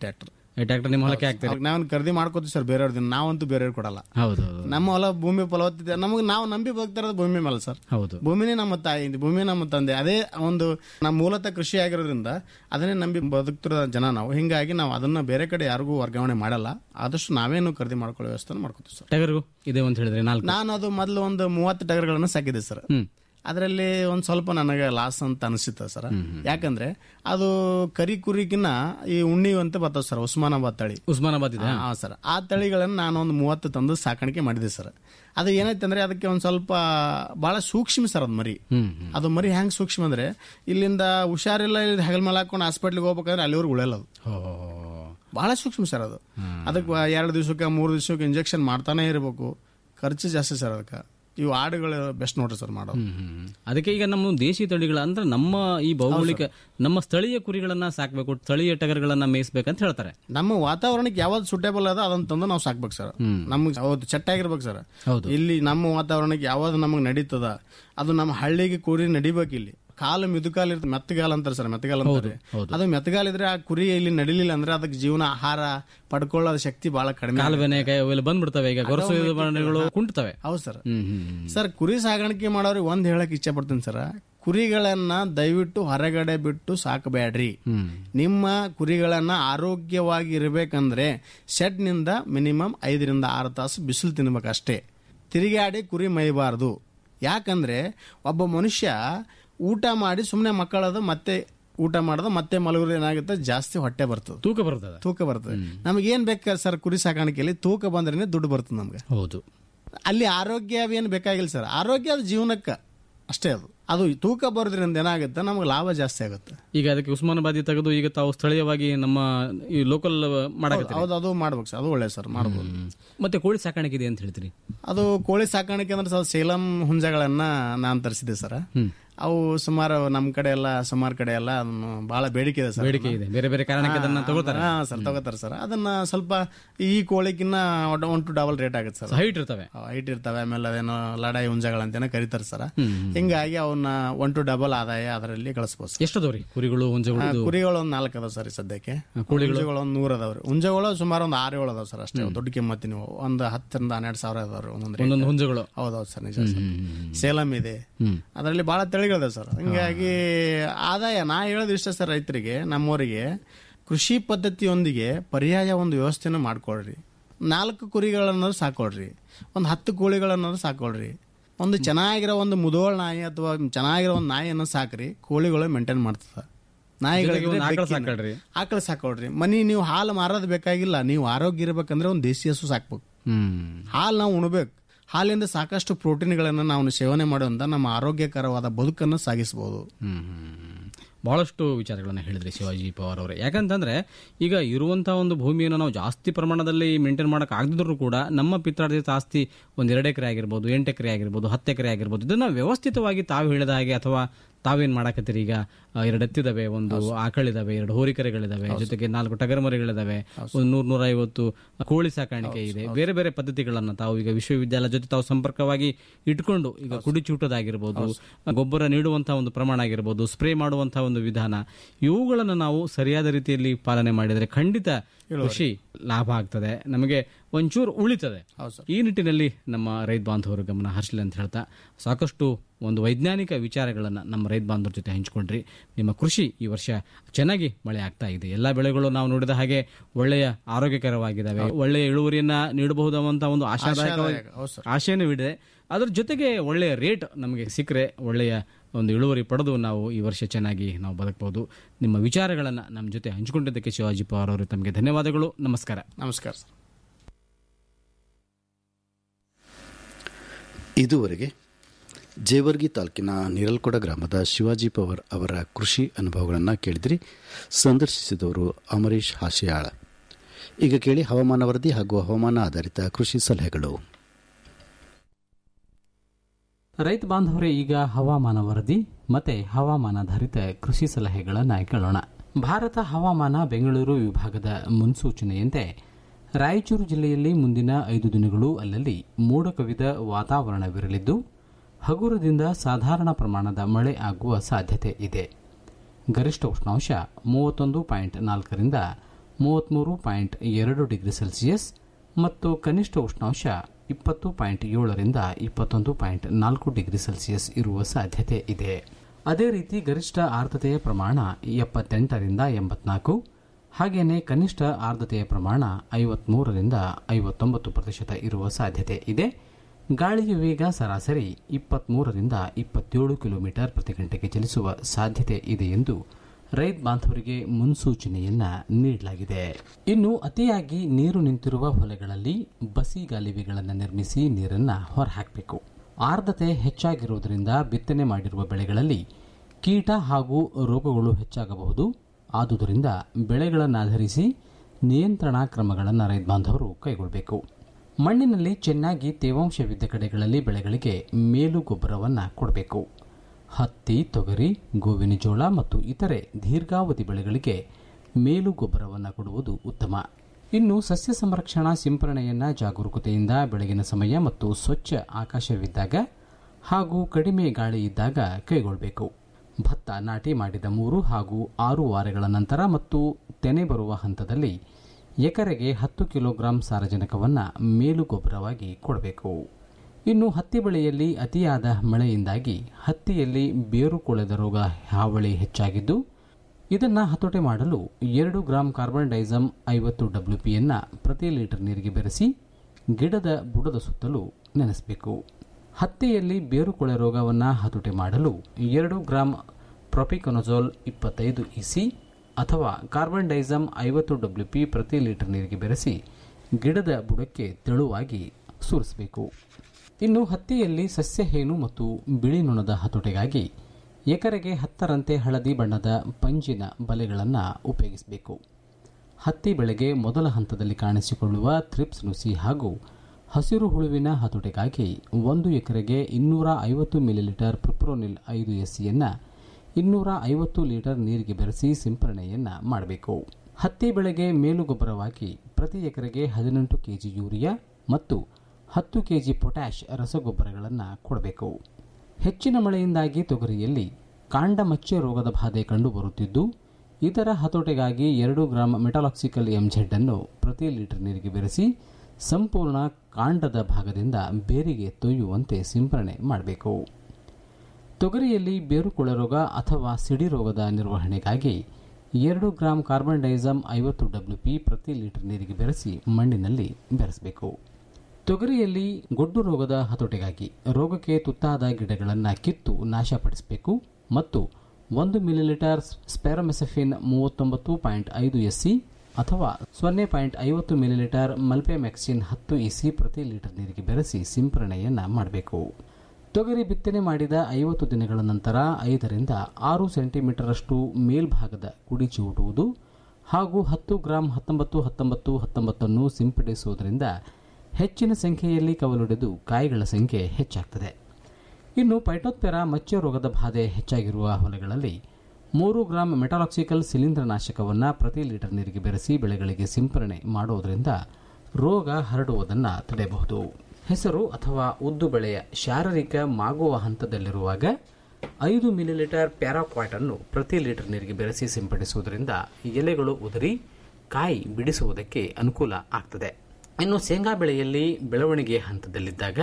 ಟ್ರ್ಯಾಕ್ಟರ್ ನಿಮ್ಮ ಹೊಲಕ್ಕೆ ಹಾಕ್ತೀರಿ ನಾವ್ ಖರೀದಿ ಮಾಡ್ಕೋತೀವಿ ಸರ್ ಬೇರೆಯವ್ರದಿಂದ ನಾವಂತೂ ಬೇರೆಯವ್ರು ಕೊಡಲ್ಲ ಹೌದು ಹೌದು ನಮ್ಮ ಹೊಲ ಭೂಮಿ ಫಲವತ್ತತೆ ನಮಗೆ ನಾವು ನಂಬಿ ಬದುಕ್ತಿರೋದು ಭೂಮಿ ಮೇಲೆ ಸರ್ ಹೌದು ಭೂಮಿನೇ ನಮ್ಮ ತಾಯಿ ಭೂಮಿ ನಮ್ಮ ತಂದೆ ಅದೇ ಒಂದು ನಮ್ಮ ಮೂಲತಃ ಕೃಷಿ ಆಗಿರೋದ್ರಿಂದ ಅದನ್ನೇ ನಂಬಿ ಬದುಕ್ತಿರೋ ಜನ ನಾವು ಹಿಂಗಾಗಿ ನಾವು ಅದನ್ನ ಬೇರೆ ಕಡೆ ಯಾರಿಗೂ ವರ್ಗಾವಣೆ ಮಾಡಲ್ಲ ಆದಷ್ಟು ನಾವೇನು ಖರೀದಿ ಮಾಡ್ಕೊಳ್ಳೋ ವ್ಯವಸ್ಥೆ ಮಾಡ್ಕೋತೀವಿ ಸರ್ ಟಗರು ಇದೆ ಅಂತ ಹೇಳಿದ್ರೆ ನಾಲ್ಕು ನಾನು ಅದು ಮೊದಲು ಒಂದು ಮೂವತ್ತು ಟಗರ್ಗಳನ್ನು ಸಾಕಿದ್ದೆ ಸರ್ ಹ್ಮ್ ಅದರಲ್ಲಿ ಒಂದು ಸ್ವಲ್ಪ ನನಗೆ ಲಾಸ್ ಅಂತ ಅನಿಸುತ್ತೆ ಸರ್ ಯಾಕಂದ್ರೆ ಅದು ಕರಿ ಕುರಿಗಿನ್ನ ಈ ಉಣ್ಣಿ ಅಂತ ಬರ್ತಾವ ಸರ್ ಉಸ್ಮಾನಾಬಾದ್ ತಳಿ ಉಸ್ಮಾನಾಬಾದ್ ಇದೆ ಹಾ ಸರ್ ಆ ತಳಿಗಳನ್ನು ನಾನು ಒಂದು ಮೂವತ್ತು ತಂದು ಸಾಕಾಣಿಕೆ ಮಾಡಿದೆ ಸರ್ ಅದು ಏನೈತೆ ಅಂದ್ರೆ ಅದಕ್ಕೆ ಒಂದು ಸ್ವಲ್ಪ ಬಹಳ ಸೂಕ್ಷ್ಮ ಸರ್ ಅದು ಮರಿ ಹ್ಮ್ ಅದು ಮರಿ ಹೆಂಗ್ ಸೂಕ್ಷ್ಮ ಅಂದ್ರೆ ಇಲ್ಲಿಂದ ಹುಷಾರಿಲ್ಲ ಇಲ್ಲಿ ಹೆಗಲ್ ಮೇಲೆ ಹಾಕೊಂಡು ಹಾಸ್ಪಿಟ್ಲಿಗೆ ಹೋಗ್ಬೇಕಂದ್ರೆ ಅಲ್ಲಿವರೆಗೂ ಉಳಿಯಲ್ಲ ಅದು ಓ ಬಹಳ ಸೂಕ್ಷ್ಮ ಸರ್ ಅದು ಅದಕ್ಕೆ ಎರಡು ದಿವಸಕ್ಕೆ ಮೂರು ದಿವಸಕ್ಕೆ ಇಂಜೆಕ್ಷನ್ ಮಾಡ್ತಾನೆ ಇರಬೇಕು ಖರ್ಚು ಜಾಸ್ತಿ ಸರ್ ಅದಕ್ಕೆ ಇವು ಆಡುಗಳು ಬೆಸ್ಟ್ ನೋಡ್ರಿ ಸರ್ ಮಾಡೋದು ಹ್ಮ್, ಹ್ಮ್, ಹ್ಮ್. ಅದಕ್ಕೆ ಈಗ ನಮ್ಮ ದೇಶಿ ತಳಿಗಳ ಅಂದ್ರೆ ನಮ್ಮ ಈ ಭೌಗೋಳಿಕ ನಮ್ಮ ಸ್ಥಳೀಯ ಕುರಿಗಳನ್ನ ಸಾಕ್ಬೇಕು ಸ್ಥಳೀಯ ಟಗರುಗಳನ್ನ ಮೇಯಿಸ್ಬೇಕಂತ ಹೇಳ್ತಾರೆ ನಮ್ಮ ವಾತಾವರಣಕ್ಕೆ ಯಾವ್ದು ಸೂಟೇಬಲ್ ಅದ ಅದನ್ನ ತಂದು ನಾವು ಸಾಕ್ಬೇಕು ಸರ್ ನಮ್ಗೆ ಹೌದು ಚಟ್ಟಾಗಿರ್ಬೇಕು ಸರ್ ಹೌದು. ಇಲ್ಲಿ ನಮ್ಮ ವಾತಾವರಣಕ್ಕೆ ಯಾವ್ದು ನಮಗೆ ನಡೀತದ ಅದು ನಮ್ಮ ಹಳ್ಳಿಗೆ ಕುರಿ ನಡಿಬೇಕು ಇಲ್ಲಿ ಕಾಲು ಮಿದುಕಾಲ್ ಇರ್ತದೆ ಮೆತ್ತಗಾಲ್ ಅಂತಾರೆ ಸರ್ ಮೆತ್ತಗಾಲ್ ಅಂತಾರೆ ಅದು ಮೆತ್ತಗಾಲ್ ಇದ್ರೆ ಆ ಕುರಿ ಇಲ್ಲಿ ನಡಿಲಿಲ್ಲ ಅಂದ್ರೆ ಅದಕ್ಕೆ ಜೀವನ ಆಹಾರ ಪಡ್ಕೊಳ್ಳೋ ಶಕ್ತಿ ಬಹಳ ಕಡಿಮೆ ಕಾಲು ಬೆನೆ ಕೈ ಅವೆಲ್ಲ ಬಂದ್ಬಿಡ್ತವೆ ಈಗ ಗೊರಸು ಮರಣಗಳು ಕುಂಟ್ತವೆ ಹೌದು ಸರ್ ಹ್ಮ್ ಹ್ಮ್ ಹ್ಮ್. ಸರ್ ಕುರಿ ಸಾಗಾಣಿಕೆ ಮಾಡೋರಿಗೆ ಒಂದ್ ಹೇಳಕ್ ಇಚ್ಛೆ ಪಡ್ತೀನಿ ಸರ್ ಕುರಿಗಳನ್ನ ದಯವಿಟ್ಟು ಹೊರಗಡೆ ಬಿಟ್ಟು ಸಾಕಬೇಡ್ರಿ ನಿಮ್ಮ ಕುರಿಗಳನ್ನ ಆರೋಗ್ಯವಾಗಿ ಇರಬೇಕಂದ್ರೆ ಶೆಡ್ನಿಂದ ಮಿನಿಮಮ್ ಐದರಿಂದ ಆರು ತಾಸು ಬಿಸಿಲು ತಿನ್ಬೇಕು ಅಷ್ಟೇ ತಿರುಗಾಡಿ ಕುರಿ ಮೈಬಾರ್ದು ಯಾಕಂದ್ರೆ ಒಬ್ಬ ಮನುಷ್ಯ ಊಟ ಮಾಡಿ ಸುಮ್ಮನೆ ಮಕ್ಕಳದು ಮತ್ತೆ ಊಟ ಮಾಡೋದು ಮತ್ತೆ ಮಲಗುರು ಏನಾಗುತ್ತೆ ಜಾಸ್ತಿ ಹೊಟ್ಟೆ ಬರ್ತದೆ ತೂಕ ಬರ್ತದೆ ತೂಕ ಬರ್ತದೆ ನಮ್ಗೆ ಏನ್ ಬೇಕು ಸರ್ ಕುರಿ ಸಾಕಾಣಿಕೆಯಲ್ಲಿ ತೂಕ ಬಂದ್ರೇನೆ ದುಡ್ಡು ಬರ್ತದೆ ನಮ್ಗೆ ಹೌದು ಅಲ್ಲಿ ಆರೋಗ್ಯ ಅವೇನು ಬೇಕಾಗಿಲ್ಲ ಸರ್ ಆರೋಗ್ಯ ಅದು ಜೀವನಕ್ಕೆ ಅಷ್ಟೇ ಅದು ಅದು ತೂಕ ಬರೋದ್ರಿಂದ ಏನಾಗುತ್ತೆ ನಮ್ಗೆ ಲಾಭ ಜಾಸ್ತಿ ಆಗುತ್ತೆ ಈಗ ಅದಕ್ಕೆ ಉಸ್ಮಾನಾಬಾದಿ ತೆಗೆದು ಈಗ ತಾವು ಸ್ಥಳೀಯವಾಗಿ ನಮ್ಮ ಈ ಲೋಕಲ್ ಮಾಡಕತ್ತೀರಿ ಹೌದು ಅದು ಮಾಡ್ಬೇಕು ಸರ್ ಅದು ಒಳ್ಳೆ ಸರ್ ಮಾಡ್ಬೋದು ಮತ್ತೆ ಕೋಳಿ ಸಾಕಾಣಿಕೆ ಇದೆ ಅಂತ ಹೇಳ್ತೀರಿ ಅದು ಕೋಳಿ ಸಾಕಾಣಿಕೆ ಅಂದ್ರೆ ಸರ್ ಸೇಲಂ ಹುಂಜಗಳನ್ನ ನಾನು ತರಿಸಿದ್ದೆ ಸರ್ ಅವು ಸುಮಾರು ನಮ್ಮ ಕಡೆ ಎಲ್ಲ ಸುಮಾರು ಕಡೆ ಎಲ್ಲ ಅದನ್ನು ಬಹಳ ಬೇಡಿಕೆ ಇದೆ ಸರ್ ಬೇಡಿಕೆ ಇದೆ ಬೇರೆ ಬೇರೆ ಕಾರಣಕ್ಕೆ ಅದನ್ನ ತಗೋತಾರೆ ಹಾ ಸರ್ ತಗೋತಾರೆ ಸರ್ ಅದನ್ನ ಸ್ವಲ್ಪ ಈ ಕೋಳಿಗಿನ್ನ ಒನ್ ಟು ಡಬಲ್ ರೇಟ್ ಆಗುತ್ತೆ ಸರ್ ಹೈಟ್ ಇರ್ತವೆ ಹೈಟ್ ಇರ್ತವೆ ಆಮೇಲೆ ಅದೇನೋ ಲಡಾಯಿ ಹುಂಜಗಳಂತೇನೋ ಕರೀತಾರೆ ಸರ್ ಹಿಂಗಾಗಿ ಅವನ್ನ ಒನ್ ಟು ಡಬಲ್ ಆದಾಯ ಅದರಲ್ಲಿ ಗಳಿಸ್ಬೋದು ಸರ್. ಎಷ್ಟು ಅದಾವ್ರಿ ಕುರಿಗಳು ಹುಂಜಗಳು ಇದು? ಕುರಿಗಳು ಒಂದ್ ನಾಲ್ಕು ಅದಾವ ಸರ್ ಈ ಸದ್ಯಕ್ಕೆ ಕೋಳಿಗಳು? ಹುಂಜಗಳು ಒಂದ್ ನೂರ್ ಅದಾವ್ರಿ ಹುಂಜಗಳು ಸುಮಾರು ಒಂದ್ ಆರು ಏಳು ಅದಾವ ಸರ್ ಅಷ್ಟೇ ದೊಡ್ಡ ಕಿಮ್ಮತ್ತಿ ನೀವು ಒಂದ್ ಹತ್ತರಿಂದ ಹನ್ನೆರಡು ಸಾವಿರ ಅದಾವ್ರಿ ಒಂದೊಂದ್ rate. ಒಂದೊಂದು ಹುಂಜಗಳು ಹೌದೌದು ಸರ್ ನಿಜ ಸರ್ ಸೇಲಂ ಇದೆ ಅದರಲ್ಲಿ ಬಹಳ ತಳಿಗಳಿದೆ ಸರ್ ಹಿಂಗಾಗಿ ಆದಾಯ ನಾ ಹೇಳೋದು ಇಷ್ಟ ಸರ್ ರೈತರಿಗೆ ನಮ್ಮವರಿಗೆ ಕೃಷಿ ಪದ್ಧತಿಯೊಂದಿಗೆ ಪರ್ಯಾಯ ಒಂದು ವ್ಯವಸ್ಥೆನ ಮಾಡ್ಕೊಳ್ರಿ ನಾಲ್ಕು ಕುರಿಗಳನ್ನಾದ್ರು ಸಾಕೊಳ್ರಿ ಒಂದು ಹತ್ತು ಕೋಳಿಗಳನ್ನಾದ್ರು ಸಾಕೊಳ್ರಿ ಒಂದು ಚೆನ್ನಾಗಿರೋ ಒಂದು ಮುದೋಳ ನಾಯಿ ಅಥವಾ ಚೆನ್ನಾಗಿರೋ ಒಂದು ನಾಯಿಯನ್ನು ಸಾಕ್ರಿ ಕೋಳಿಗಳು ಮೇಂಟೈನ್ ಮಾಡ್ತದ ನಾಯಿಗಳಿಗೆ ಒಂದು ಆಕಳ ಸಾಕಳ್ರಿ. ಆಕಳ ಸಾಕೊಳ್ರಿ ಮನಿ ನೀವು ಹಾಲು ಮಾರೋದು ಬೇಕಾಗಿಲ್ಲ ನೀವು ಆರೋಗ್ಯ ಇರ್ಬೇಕಂದ್ರೆ ಒಂದು ದೇಸಿ ಹಸು ಸಾಕ್ಬೇಕು ಹ್ಮ್ ಹಾಲು ನಾವು ಉಣಬೇಕು ಹಾಲಿಂದ ಸಾಕಷ್ಟು ಪ್ರೋಟೀನ್ಗಳನ್ನು ನಾವು ಸೇವನೆ ಮಾಡೋದ್ರಿಂದ ನಮ್ಮ ಆರೋಗ್ಯಕರವಾದ ಬದುಕನ್ನು ಸಾಗಿಸಬಹುದು ಹ್ಮ್, ಹ್ಮ್, ಹ್ಮ್. ಬಹಳಷ್ಟು ವಿಚಾರಗಳನ್ನ ಹೇಳಿದ್ರಿ ಶಿವಾಜಿ ಪವಾರ್ ಅವರೇ ಯಾಕಂತಂದ್ರೆ ಈಗ ಇರುವಂತಹ ಒಂದು ಭೂಮಿಯನ್ನು ನಾವು ಜಾಸ್ತಿ ಪ್ರಮಾಣದಲ್ಲಿ ಮೇಂಟೈನ್ ಮಾಡಕ್ ಆಗದಿದ್ರು ಕೂಡ ನಮ್ಮ ಪಿತ್ರಾರ್ಜಿತ ಆಸ್ತಿ ಒಂದ್ ಎರಡು ಎಕರೆ ಆಗಿರ್ಬೋದು ಎಂಟು ಎಕರೆ ಆಗಿರ್ಬೋದು ಹತ್ತು ಎಕರೆ ಆಗಿರ್ಬೋದು ಇದನ್ನ ವ್ಯವಸ್ಥಿತವಾಗಿ ತಾವು ಹೇಳಿದ ಹಾಗೆ ಅಥವಾ ತಾವೇನ್ ಮಾಡಕತ್ತೀರಿ ಈಗ ಆ, ಎರಡು ಎತ್ತಿದಾವೆ ಒಂದು ಆಕಳಿದಾವೆ ಎರಡು ಹೋರಿಕರೆಗಳಿದಾವೆ ಜೊತೆಗೆ ನಾಲ್ಕು ಟಗರ ಮರಿಗಳಿದಾವೆ ಒಂದು ನೂರ್ ನೂರ ಐವತ್ತು ಕೋಳಿ ಸಾಕಾಣಿಕೆ ಇದೆ ಬೇರೆ ಬೇರೆ ಪದ್ಧತಿಗಳನ್ನ ತಾವು ಈಗ ವಿಶ್ವವಿದ್ಯಾಲಯ ಜೊತೆ ತಾವು ಸಂಪರ್ಕವಾಗಿ ಇಟ್ಕೊಂಡು ಈಗ ಕುಡಿಚೂಟದಾಗಿರ್ಬೋದು ಗೊಬ್ಬರ ನೀಡುವಂತಹ ಒಂದು ಪ್ರಮಾಣ ಆಗಿರ್ಬೋದು ಸ್ಪ್ರೇ ಮಾಡುವಂತಹ ಒಂದು ವಿಧಾನ ಇವುಗಳನ್ನು ನಾವು ಸರಿಯಾದ ರೀತಿಯಲ್ಲಿ ಪಾಲನೆ ಮಾಡಿದರೆ ಖಂಡಿತ ಕೃಷಿ ಲಾಭ ಆಗ್ತದೆ ನಮಗೆ ಒಂಚೂರು ಉಳಿತದೆ ಈ ನಿಟ್ಟಿನಲ್ಲಿ ನಮ್ಮ ರೈತ ಬಾಂಧವರು ಗಮನ ಹರಿಸಲಿ ಅಂತ ಹೇಳ್ತಾ ಸಾಕಷ್ಟು ಒಂದು ವೈಜ್ಞಾನಿಕ ವಿಚಾರಗಳನ್ನ ನಮ್ಮ ರೈತ ಬಾಂಧವರ ಜೊತೆ ಹಂಚಿಕೊಂಡ್ರಿ ನಿಮ್ಮ ಕೃಷಿ ಈ ವರ್ಷ ಚೆನ್ನಾಗಿ ಮಳೆ ಆಗ್ತಾ ಇದೆ ಎಲ್ಲ ಬೆಳೆಗಳು ನಾವು ನೋಡಿದ ಹಾಗೆ ಒಳ್ಳೆಯ ಆರೋಗ್ಯಕರವಾಗಿದ್ದಾವೆ ಒಳ್ಳೆಯ ಇಳುವರಿಯನ್ನ ನೀಡಬಹುದಾದಂತಹ ಒಂದು ಆಶಾದಾಯಕವಾಗಿ ಆಶೆನೂ ಇದೆ ಅದ್ರ ಜೊತೆಗೆ ಒಳ್ಳೆಯ ರೇಟ್ ನಮಗೆ ಸಿಕ್ಕರೆ ಒಳ್ಳೆಯ ಒಂದು ಇಳುವರಿ ಪಡೆದು ನಾವು ಈ ವರ್ಷ ಚೆನ್ನಾಗಿ ನಾವು ಬದುಕಬಹುದು ನಿಮ್ಮ ವಿಚಾರಗಳನ್ನು ನಮ್ಮ ಜೊತೆ ಹಂಚಿಕೊಂಡಿದ್ದಕ್ಕೆ ಶಿವಾಜಿ ಪವಾರ್ ಅವರು ತಮಗೆ ಧನ್ಯವಾದಗಳು ನಮಸ್ಕಾರ ನಮಸ್ಕಾರ ಸರ್ ಇದುವರೆಗೆ ಜೇವರ್ಗಿ ತಾಲೂಕಿನ ನೀರಲ್ಕೊಡ ಗ್ರಾಮದ ಶಿವಾಜಿ ಪವರ್ ಅವರ ಕೃಷಿ ಅನುಭವಗಳನ್ನು ಕೇಳಿದ್ರಿ ಸಂದರ್ಶಿಸಿದವರು ಅಮರೀಶ್ ಹಾಸಿಯಾಳ ಈಗ ಕೇಳಿ ಹವಾಮಾನ ವರದಿ ಹಾಗೂ ಹವಾಮಾನ ಆಧಾರಿತ ಕೃಷಿ ಸಲಹೆಗಳು ರೈತ ಬಾಂಧವರೇ ಈಗ ಹವಾಮಾನ ವರದಿ ಮತ್ತೆ ಹವಾಮಾನಾಧಾರಿತ ಕೃಷಿ ಸಲಹೆಗಳನ್ನು ಕೇಳೋಣ ಭಾರತ ಹವಾಮಾನ ಬೆಂಗಳೂರು ವಿಭಾಗದ ಮುನ್ಸೂಚನೆಯಂತೆ ರಾಯಚೂರು ಜಿಲ್ಲೆಯಲ್ಲಿ ಮುಂದಿನ ಐದು ದಿನಗಳು ಅಲ್ಲಲ್ಲಿ ಮೋಡ ಕವಿದ ವಾತಾವರಣವಿರಲಿದ್ದು ಹಗುರದಿಂದ ಸಾಧಾರಣ ಪ್ರಮಾಣದ ಮಳೆ ಆಗುವ ಸಾಧ್ಯತೆ ಇದೆ ಗರಿಷ್ಠ ಉಷ್ಣಾಂಶ ಮೂವತ್ತೊಂದು ಪಾಯಿಂಟ್ ನಾಲ್ಕರಿಂದ ಮೂವತ್ತ್ಮೂರು ಪಾಯಿಂಟ್ ಎರಡು ಡಿಗ್ರಿ ಸೆಲ್ಸಿಯಸ್ ಮತ್ತು ಕನಿಷ್ಠ ಉಷ್ಣಾಂಶ ಇಪ್ಪತ್ತು ಪಾಯಿಂಟ್ ಏಳರಿಂದ ಇಪ್ಪತ್ತೊಂದು ಪಾಯಿಂಟ್ ನಾಲ್ಕು ಡಿಗ್ರಿ ಸೆಲ್ಸಿಯಸ್ ಇರುವ ಸಾಧ್ಯತೆ ಇದೆ ಅದೇ ರೀತಿ ಗರಿಷ್ಠ ಆರ್ದ್ರತೆಯ ಪ್ರಮಾಣ ಎಪ್ಪತ್ತೆಂಟರಿಂದ ಎಂಬತ್ನಾಲ್ಕು ಹಾಗೆಯೇ ಕನಿಷ್ಠ ಆರ್ದ್ರತೆಯ ಪ್ರಮಾಣ ಐವತ್ಮೂರರಿಂದ ಐವತ್ತೊಂಬತ್ತು ಪ್ರತಿಶತ ಇರುವ ಸಾಧ್ಯತೆ ಇದೆ ಗಾಳಿಯ ವೇಗ ಸರಾಸರಿ ಇಪ್ಪತ್ಮೂರರಿಂದ ಇಪ್ಪತ್ತೇಳು ಕಿಲೋಮೀಟರ್ ಪ್ರತಿ ಗಂಟೆಗೆ ಚಲಿಸುವ ಸಾಧ್ಯತೆ ಇದೆ ಎಂದು ರೈತ ಬಾಂಧವರಿಗೆ ಮುನ್ಸೂಚನೆಯನ್ನ ನೀಡಲಾಗಿದೆ ಇನ್ನು ಅತಿಯಾಗಿ ನೀರು ನಿಂತಿರುವ ಹೊಲೆಗಳಲ್ಲಿ ಬಸಿ ಗಾಲಿವೆಗಳನ್ನು ನಿರ್ಮಿಸಿ ನೀರನ್ನು ಹೊರಹಾಕಬೇಕು ಆರ್ದ್ರತೆ ಹೆಚ್ಚಾಗಿರುವುದರಿಂದ ಬಿತ್ತನೆ ಮಾಡಿರುವ ಬೆಳೆಗಳಲ್ಲಿ ಕೀಟ ಹಾಗೂ ರೋಗಗಳು ಹೆಚ್ಚಾಗಬಹುದು ಆದುದರಿಂದ ಬೆಳೆಗಳನ್ನಾಧರಿಸಿ ನಿಯಂತ್ರಣಾ ಕ್ರಮಗಳನ್ನು ರೈತ ಬಾಂಧವರು ಕೈಗೊಳ್ಳಬೇಕು ಮಣ್ಣಿನಲ್ಲಿ ಚೆನ್ನಾಗಿ ತೇವಾಂಶವಿದ್ದ ಕಡೆಗಳಲ್ಲಿ ಬೆಳೆಗಳಿಗೆ ಮೇಲು ಗೊಬ್ಬರವನ್ನು ಕೊಡಬೇಕು ಹತ್ತಿ ತೊಗರಿ ಗೋವಿನ ಜೋಳ ಮತ್ತು ಇತರೆ ದೀರ್ಘಾವಧಿ ಬೆಳೆಗಳಿಗೆ ಮೇಲು ಗೊಬ್ಬರವನ್ನು ಕೊಡುವುದು ಉತ್ತಮ ಇನ್ನು ಸಸ್ಯ ಸಂರಕ್ಷಣಾ ಸಿಂಪರಣೆಯನ್ನ ಜಾಗರೂಕತೆಯಿಂದ ಬೆಳಗಿನ ಸಮಯ ಮತ್ತು ಸ್ವಚ್ಛ ಆಕಾಶವಿದ್ದಾಗ ಹಾಗೂ ಕಡಿಮೆ ಗಾಳಿ ಇದ್ದಾಗ ಕೈಗೊಳ್ಳಬೇಕು ಭತ್ತ ನಾಟಿ ಮಾಡಿದ ಮೂರು ಹಾಗೂ ಆರು ವಾರಗಳ ನಂತರ ಮತ್ತು ತೆನೆ ಬರುವ ಹಂತದಲ್ಲಿ ಎಕರೆಗೆ ಹತ್ತು ಕಿಲೋಗ್ರಾಂ ಸಾರಜನಕವನ್ನು ಮೇಲು ಗೊಬ್ಬರವಾಗಿ ಕೊಡಬೇಕು ಇನ್ನು ಹತ್ತಿ ಬೆಳೆಯಲ್ಲಿ ಅತಿಯಾದ ಮಳೆಯಿಂದಾಗಿ ಹತ್ತಿಯಲ್ಲಿ ಬೇರು ಕೊಳೆದ ರೋಗ ಹಾವಳಿ ಹೆಚ್ಚಾಗಿದ್ದು ಇದನ್ನು ಹತೋಟಿ ಮಾಡಲು ಎರಡು ಗ್ರಾಂ ಕಾರ್ಬನ್ ಡೈಸಮ್ ಐವತ್ತು ಡಬ್ಲ್ಯೂಪಿಯನ್ನು ಪ್ರತಿ ಲೀಟರ್ ನೀರಿಗೆ ಬೆರೆಸಿ ಗಿಡದ ಬುಡದ ಸುತ್ತಲೂ ನೆನೆಸಬೇಕು ಹತ್ತಿಯಲ್ಲಿ ಬೇರು ಕೊಳೆ ರೋಗವನ್ನು ಹತೋಟಿ ಮಾಡಲು ಎರಡು ಗ್ರಾಂ ಪ್ರೊಪಿಕೊನಜೋಲ್ ಇಪ್ಪತ್ತೈದು ಇಸಿ ಅಥವಾ ಕಾರ್ಬನ್ ಡೈಸಮ್ ಐವತ್ತು ಡಬ್ಲ್ಯೂಪಿ ಪ್ರತಿ ಲೀಟರ್ ನೀರಿಗೆ ಬೆರೆಸಿ ಗಿಡದ ಬುಡಕ್ಕೆ ತೆಳುವಾಗಿ ಸುರಿಸಬೇಕು ಇನ್ನು ಹತ್ತಿಯಲ್ಲಿ ಸಸ್ಯ ಹೇನು ಮತ್ತು ಬಿಳಿ ನೊಣದ ಹತೋಟಿಗಾಗಿ ಎಕರೆಗೆ ಹತ್ತರಂತೆ ಹಳದಿ ಬಣ್ಣದ ಪಂಜಿನ ಬಲೆಗಳನ್ನು ಉಪಯೋಗಿಸಬೇಕು ಹತ್ತಿ ಬೆಳೆಗೆ ಮೊದಲ ಹಂತದಲ್ಲಿ ಕಾಣಿಸಿಕೊಳ್ಳುವ ಥ್ರಿಪ್ಸ್ ನುಸಿ ಹಾಗೂ ಹಸಿರು ಹುಳುವಿನ ಹತೋಟಿಗಾಗಿ ಒಂದು ಎಕರೆಗೆ ಇನ್ನೂರ ಐವತ್ತು ಮಿಲಿಲೀಟರ್ ಪ್ರಿಪ್ರೋನಿಲ್ ಐದು ಎಸ್ಸಿಯನ್ನು ಇನ್ನೂರ ಐವತ್ತು ಲೀಟರ್ ನೀರಿಗೆ ಬೆರೆಸಿ ಸಿಂಪರಣೆಯನ್ನು ಮಾಡಬೇಕು ಹತ್ತಿ ಬೆಳೆಗೆ ಮೇಲು ಗೊಬ್ಬರವಾಗಿ ಪ್ರತಿ ಎಕರೆಗೆ ಹದಿನೆಂಟು ಕೆಜಿ ಯೂರಿಯಾ ಮತ್ತು ಹತ್ತು ಕೆಜಿ ಪೊಟ್ಯಾಷ್ ರಸಗೊಬ್ಬರಗಳನ್ನು ಕೊಡಬೇಕು ಹೆಚ್ಚಿನ ಮಳೆಯಿಂದಾಗಿ ತೊಗರಿಯಲ್ಲಿ ಕಾಂಡ ಮಚ್ಚೆ ರೋಗದ ಬಾಧೆ ಕಂಡುಬರುತ್ತಿದ್ದು ಇದರ ಹತೋಟಿಗಾಗಿ ಎರಡು ಗ್ರಾಂ ಮೆಟಾಲಾಕ್ಸಿಕಲ್ ಎಂಜೆಡ್ ಅನ್ನು ಪ್ರತಿ ಲೀಟರ್ ನೀರಿಗೆ ಬೆರೆಸಿ ಸಂಪೂರ್ಣ ಕಾಂಡದ ಭಾಗದಿಂದ ಬೇರಿಗೆ ತೊಯ್ಯುವಂತೆ ಸಿಂಪರಣೆ ಮಾಡಬೇಕು ತೊಗರಿಯಲ್ಲಿ ಬೇರುಕೊಳೆ ರೋಗ ಅಥವಾ ಸಿಡಿ ರೋಗದ ನಿರ್ವಹಣೆಗಾಗಿ ಎರಡು ಗ್ರಾಂ ಕಾರ್ಬನ್ ಡೈಸಮ್ ಐವತ್ತು ಡಬ್ಲ್ಯೂಪಿ ಪ್ರತಿ ಲೀಟರ್ ನೀರಿಗೆ ಬೆರೆಸಿ ಮಣ್ಣಿನಲ್ಲಿ ಬೆರೆಸಬೇಕು ತೊಗರಿಯಲ್ಲಿ ಗೊಡ್ಡು ರೋಗದ ಹತೋಟಿಗಾಗಿ ರೋಗಕ್ಕೆ ತುತ್ತಾದ ಗಿಡಗಳನ್ನು ಕಿತ್ತು ನಾಶಪಡಿಸಬೇಕು ಮತ್ತು ಒಂದು ಮಿಲಿಲೀಟರ್ ಸ್ಪೆರಮೆಸಫಿನ್ ಮೂವತ್ತೊಂಬತ್ತು ಪಾಯಿಂಟ್ ಐದು ಎಸ್ಸಿ ಅಥವಾ ಸೊನ್ನೆ ಪಾಯಿಂಟ್ ಐವತ್ತು ಮಿಲಿಲೀಟರ್ ಮಲ್ಪೆಮ್ಯಾಕ್ಸಿನ್ ಹತ್ತು ಇಸಿ ಪ್ರತಿ ಲೀಟರ್ ನೀರಿಗೆ ಬೆರೆಸಿ ಸಿಂಪರಣೆಯನ್ನು ಮಾಡಬೇಕು ತೊಗರಿ ಬಿತ್ತನೆ ಮಾಡಿದ ಐವತ್ತು ದಿನಗಳ ನಂತರ ಐದರಿಂದ ಆರು ಸೆಂಟಿಮೀಟರಷ್ಟು ಮೇಲ್ಭಾಗದ ಕುಡಿ ಚಿವುಟುವುದು ಹಾಗೂ ಹತ್ತು ಗ್ರಾಂ ಹತ್ತೊಂಬತ್ತು ಹತ್ತೊಂಬತ್ತು ಹತ್ತೊಂಬತ್ತನ್ನು ಸಿಂಪಡಿಸುವುದರಿಂದ ಹೆಚ್ಚಿನ ಸಂಖ್ಯೆಯಲ್ಲಿ ಕವಲೊಡೆದು ಕಾಯಿಗಳ ಸಂಖ್ಯೆ ಹೆಚ್ಚಾಗ್ತದೆ ಇನ್ನು ಪೈಟೋತ್ಪೆರಾ ಮಚ್ಚೆ ರೋಗದ ಬಾಧೆ ಹೆಚ್ಚಾಗಿರುವ ಹೊಲಗಳಲ್ಲಿ ಮೂರು ಗ್ರಾಂ ಮೆಟಾಲಾಕ್ಸಿಕಲ್ ಶಿಲೀಂಧ್ರನಾಶಕವನ್ನು ಪ್ರತಿ ಲೀಟರ್ ನೀರಿಗೆ ಬೆರೆಸಿ ಬೆಳೆಗಳಿಗೆ ಸಿಂಪರಣೆ ಮಾಡುವುದರಿಂದ ರೋಗ ಹರಡುವುದನ್ನು ತಡೆಯಬಹುದು ಹೆಸರು ಅಥವಾ ಉದ್ದು ಬೆಳೆಯ ಶಾರೀರಿಕ ಮಾಗುವ ಹಂತದಲ್ಲಿರುವಾಗ ಐದು ಮಿಲಿಲೀಟರ್ ಪ್ಯಾರಾಕ್ವಾಟ್ ಅನ್ನು ಪ್ರತಿ ಲೀಟರ್ ನೀರಿಗೆ ಬೆರೆಸಿ ಸಿಂಪಡಿಸುವುದರಿಂದ ಎಲೆಗಳು ಉದುರಿ ಕಾಯಿ ಬಿಡಿಸುವುದಕ್ಕೆ ಅನುಕೂಲ ಆಗ್ತದೆ ಇನ್ನು ಶೇಂಗಾ ಬೆಳೆಯಲ್ಲಿ ಬೆಳವಣಿಗೆ ಹಂತದಲ್ಲಿದ್ದಾಗ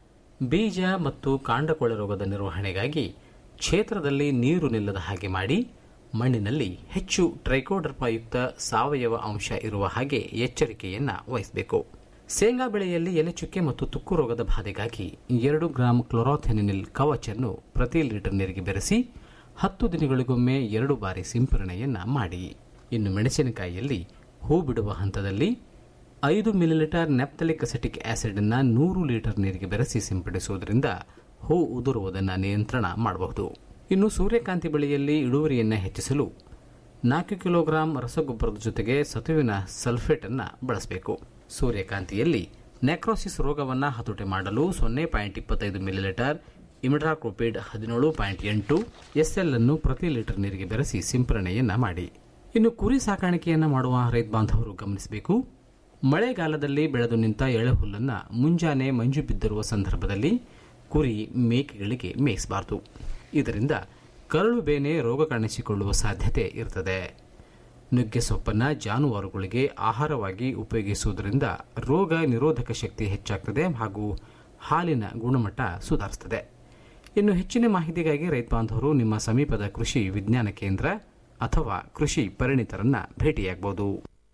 ಬೀಜ ಮತ್ತು ಕಾಂಡಕೊಳೆ ರೋಗದ ನಿರ್ವಹಣೆಗಾಗಿ ಕ್ಷೇತ್ರದಲ್ಲಿ ನೀರು ನಿಲ್ಲದ ಹಾಗೆ ಮಾಡಿ ಮಣ್ಣಿನಲ್ಲಿ ಹೆಚ್ಚು ಟ್ರೈಕೋಡರ್ಪಯುಕ್ತ ಸಾವಯವ ಅಂಶ ಇರುವ ಹಾಗೆ ಎಚ್ಚರಿಕೆಯನ್ನು ವಹಿಸಬೇಕು ಶೇಂಗಾ ಬೆಳೆಯಲ್ಲಿ ಎಲೆ ಚುಕ್ಕೆ ಮತ್ತು ತುಕ್ಕು ರೋಗದ ಬಾಧೆಗಾಗಿ ಎರಡು ಗ್ರಾಂ ಕ್ಲೊರಾಥೆನಿನಿಲ್ ಕವಚನ್ನು ಪ್ರತಿ ಲೀಟರ್ ನೀರಿಗೆ ಬೆರೆಸಿ ಹತ್ತು ದಿನಗಳಿಗೊಮ್ಮೆ ಎರಡು ಬಾರಿ ಸಿಂಪರಣೆಯನ್ನ ಮಾಡಿ ಇನ್ನು ಮೆಣಸಿನಕಾಯಿಯಲ್ಲಿ ಹೂ ಬಿಡುವ ಹಂತದಲ್ಲಿ ಐದು ಮಿಲಿಲೀಟರ್ ನೆಪ್ತಲಿಕ್ ಅಸೆಟಿಕ್ ಆಸಿಡ್ ಅನ್ನ ನೂರು ಲೀಟರ್ ನೀರಿಗೆ ಬೆರೆಸಿ ಸಿಂಪಡಿಸುವುದರಿಂದ ಹೂ ಉದುರುವುದನ್ನು ನಿಯಂತ್ರಣ ಮಾಡಬಹುದು ಇನ್ನು ಸೂರ್ಯಕಾಂತಿ ಬೆಳೆಯಲ್ಲಿ ಇಳುವರಿಯನ್ನು ಹೆಚ್ಚಿಸಲು ನಾಲ್ಕು ಕಿಲೋಗ್ರಾಂ ರಸಗೊಬ್ಬರದ ಜೊತೆಗೆ ಸತುವಿನ ಸಲ್ಫೇಟ್ ಅನ್ನ ಬಳಸಬೇಕು ಸೂರ್ಯಕಾಂತಿಯಲ್ಲಿ ನೆಕ್ರೋಸಿಸ್ ರೋಗವನ್ನು ಹತೋಟಿ ಮಾಡಲು ಸೊನ್ನೆ ಪಾಯಿಂಟ್ ಇಪ್ಪತ್ತೈದು ಮಿಲಿಲೀಟರ್ ಇಮಿಡ್ರಾಕ್ರೋಪಿಡ್ ಹದಿನೇಳು ಪಾಯಿಂಟ್ ಎಂಟು ಎಸ್ಎಲ್ ಅನ್ನು ಪ್ರತಿ ಲೀಟರ್ ನೀರಿಗೆ ಬೆರೆಸಿ ಸಿಂಪರಣೆಯನ್ನ ಮಾಡಿ ಇನ್ನು ಕುರಿ ಸಾಕಾಣಿಕೆಯನ್ನು ಮಾಡುವ ರೈತ ಬಾಂಧವರು ಗಮನಿಸಬೇಕು ಮಳೆಗಾಲದಲ್ಲಿ ಬೆಳೆದು ನಿಂತ ಎಳೆಹುಲ್ಲನ್ನು ಮುಂಜಾನೆ ಮಂಜು ಬಿದ್ದಿರುವ ಸಂದರ್ಭದಲ್ಲಿ ಕುರಿ ಮೇಕೆಗಳಿಗೆ ಮೇಯಿಸಬಾರದು ಇದರಿಂದ ಕರಳು ಬೇನೆ ರೋಗ ಕಾಣಿಸಿಕೊಳ್ಳುವ ಸಾಧ್ಯತೆ ಇರ್ತದೆ ನುಗ್ಗೆ ಸೊಪ್ಪನ್ನು ಜಾನುವಾರುಗಳಿಗೆ ಆಹಾರವಾಗಿ ಉಪಯೋಗಿಸುವುದರಿಂದ ರೋಗ ನಿರೋಧಕ ಶಕ್ತಿ ಹೆಚ್ಚಾಗ್ತದೆ ಹಾಗೂ ಹಾಲಿನ ಗುಣಮಟ್ಟ ಸುಧಾರಿಸ್ತದೆ ಇನ್ನು ಹೆಚ್ಚಿನ ಮಾಹಿತಿಗಾಗಿ ರೈತ ಬಾಂಧವರು ನಿಮ್ಮ ಸಮೀಪದ ಕೃಷಿ ವಿಜ್ಞಾನ ಕೇಂದ್ರ ಅಥವಾ ಕೃಷಿ ಪರಿಣಿತರನ್ನ ಭೇಟಿಯಾಗಬಹುದು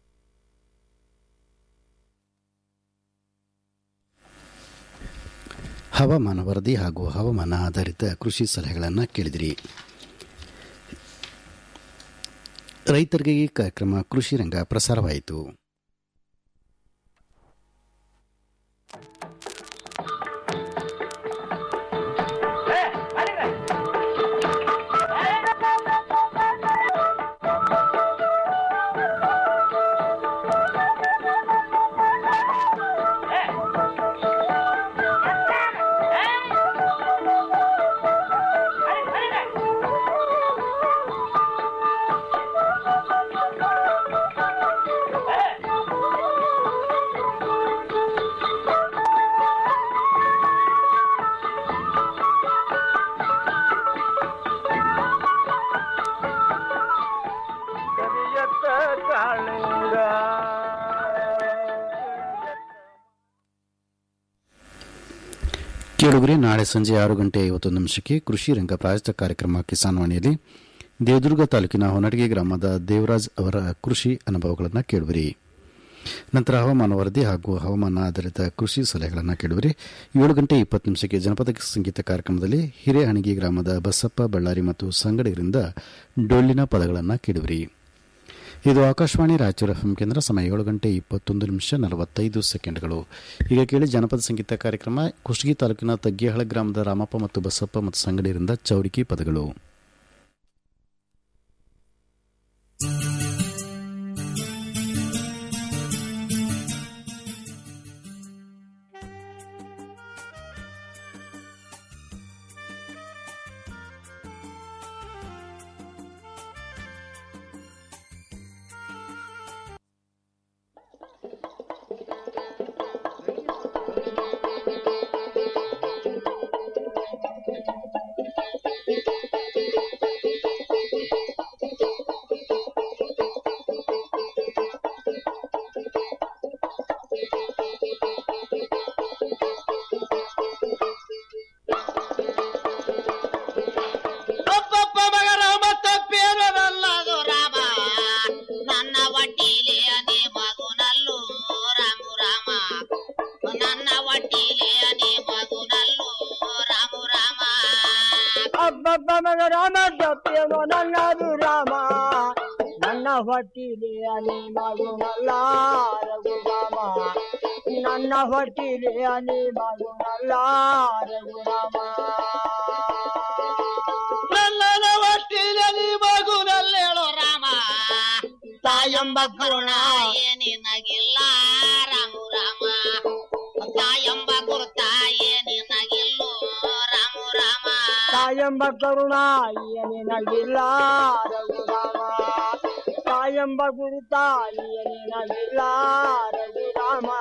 ಹವಾಮಾನ ವರದಿ ಹಾಗೂ ಹವಾಮಾನ ಆಧಾರಿತ ಕೃಷಿ ಸಲಹೆಗಳನ್ನು ಕೇಳಿದಿರಿ ರೈತರಿಗೆ ಈ ಕಾರ್ಯಕ್ರಮ ಕೃಷಿ ರಂಗ ಪ್ರಸಾರವಾಯಿತು ಕರಿಯತ್ತ ಕಾಳಿಂಗ ಕೇಳುಗರೆ ನಾಳೆ ಸಂಜೆ ಆರು ಗಂಟೆ ಐವತ್ತೊಂದು ನಿಮಿಷಕ್ಕೆ ಕೃಷಿ ರಂಗ ಪ್ರಾಯೋಜಿತ ಕಾರ್ಯಕ್ರಮ ಕಿಸಾನ್ ವಾಣಿಯಲ್ಲಿ ದೇವದುರ್ಗ ತಾಲೂಕಿನ ಹೊನಡಗಿ ಗ್ರಾಮದ ದೇವರಾಜ್ ಅವರ ಕೃಷಿ ಅನುಭವಗಳನ್ನು ಕೇಳುವಿರಿ ನಂತರ ಹವಾಮಾನ ವರದಿ ಹಾಗೂ ಹವಾಮಾನ ಆಧಾರಿತ ಕೃಷಿ ಸಲಹೆಗಳನ್ನು ಕೇಳುವಿರಿ ಏಳು ಗಂಟೆ ಇಪ್ಪತ್ತು ನಿಮಿಷಕ್ಕೆ ಜನಪದ ಸಂಗೀತ ಕಾರ್ಯಕ್ರಮದಲ್ಲಿ ಹಿರೇಹಣಗಿ ಗ್ರಾಮದ ಬಸಪ್ಪ ಬಳ್ಳಾರಿ ಮತ್ತು ಸಂಗಡಿಗರಿಂದ ಡೊಳ್ಳಿನ ಪದಗಳನ್ನು ಕೇಳುವಿರಿ ಇದು ಆಕಾಶವಾಣಿ ರಾಯಚೂರು ಎಫ್ಎಂ ಕೇಂದ್ರ ಸಮಯ ಏಳು ಗಂಟೆ ಇಪ್ಪತ್ತೊಂದು ನಿಮಿಷ ನಲವತ್ತೈದು ಸೆಕೆಂಡ್ಗಳು ಈಗ ಕೇಳಿ ಜನಪದ ಸಂಗೀತ ಕಾರ್ಯಕ್ರಮ ಕುಷ್ಟಗಿ ತಾಲೂಕಿನ ತಗ್ಗೇಹಳ ಗ್ರಾಮದ ರಾಮಪ್ಪ ಮತ್ತು ಬಸಪ್ಪ ಮತ್ತು ಸಂಗಡಿಯರಿಂದ ಚೌರಿಕಿ ಪದಗಳು ಅಪ್ಪಪ್ಪ ಮಗ ರಾಮ ತಪ್ಪೇನು ನಲ್ಲದು ರಾಮ ನನ್ನ ಒಟ್ಟಿಲೆ ಅನೇ ಮಗುನಲ್ಲು ರಾಮು ರಾಮ ನನ್ನ ಒಟ್ಟಿಲೆ ಅನೇ ಮಗುನಲ್ಲು ರಾಮು ರಾಮ ಅಬ್ಬಬ್ಬ ಮಗ ರಾಮ ತಪ್ಪೇನೋ ನನ್ನದು ರಾಮ ನನ್ನ ಹೊಟ್ಟಿಲೆ ಅನಿ ಮಗುನಲ್ಲ ರಘುರಾಮ ನನ್ನ ಹೊಟ್ಟಿಲೆ ಅನಿ ಮಗುನಲ್ಲ ರಘುರಾಮ ನನ್ನನ ಒಟ್ಟಿಲೆ ನೀ ಮಗುನಲ್ಲೇಳು ರಾಮ ತಾಯಂಬ ಕರುಣ ಏನಿನಗಿಲ್ಲ ರಾಮು ರಾಮ ತಾಯಂಬ ಗುರುತ ಏನಿನಗಿಲ್ಲೋ ರಾಮು ರಾಮ ತಾಯಂಬ ಕರುಣ ಏನಿನಗಿಲ್ಲ ರಘುರಾಮ ತಾಯಂಬ ಗುರುತ ಏನಿನಗಿಲ್ಲ ರಘುರಾಮ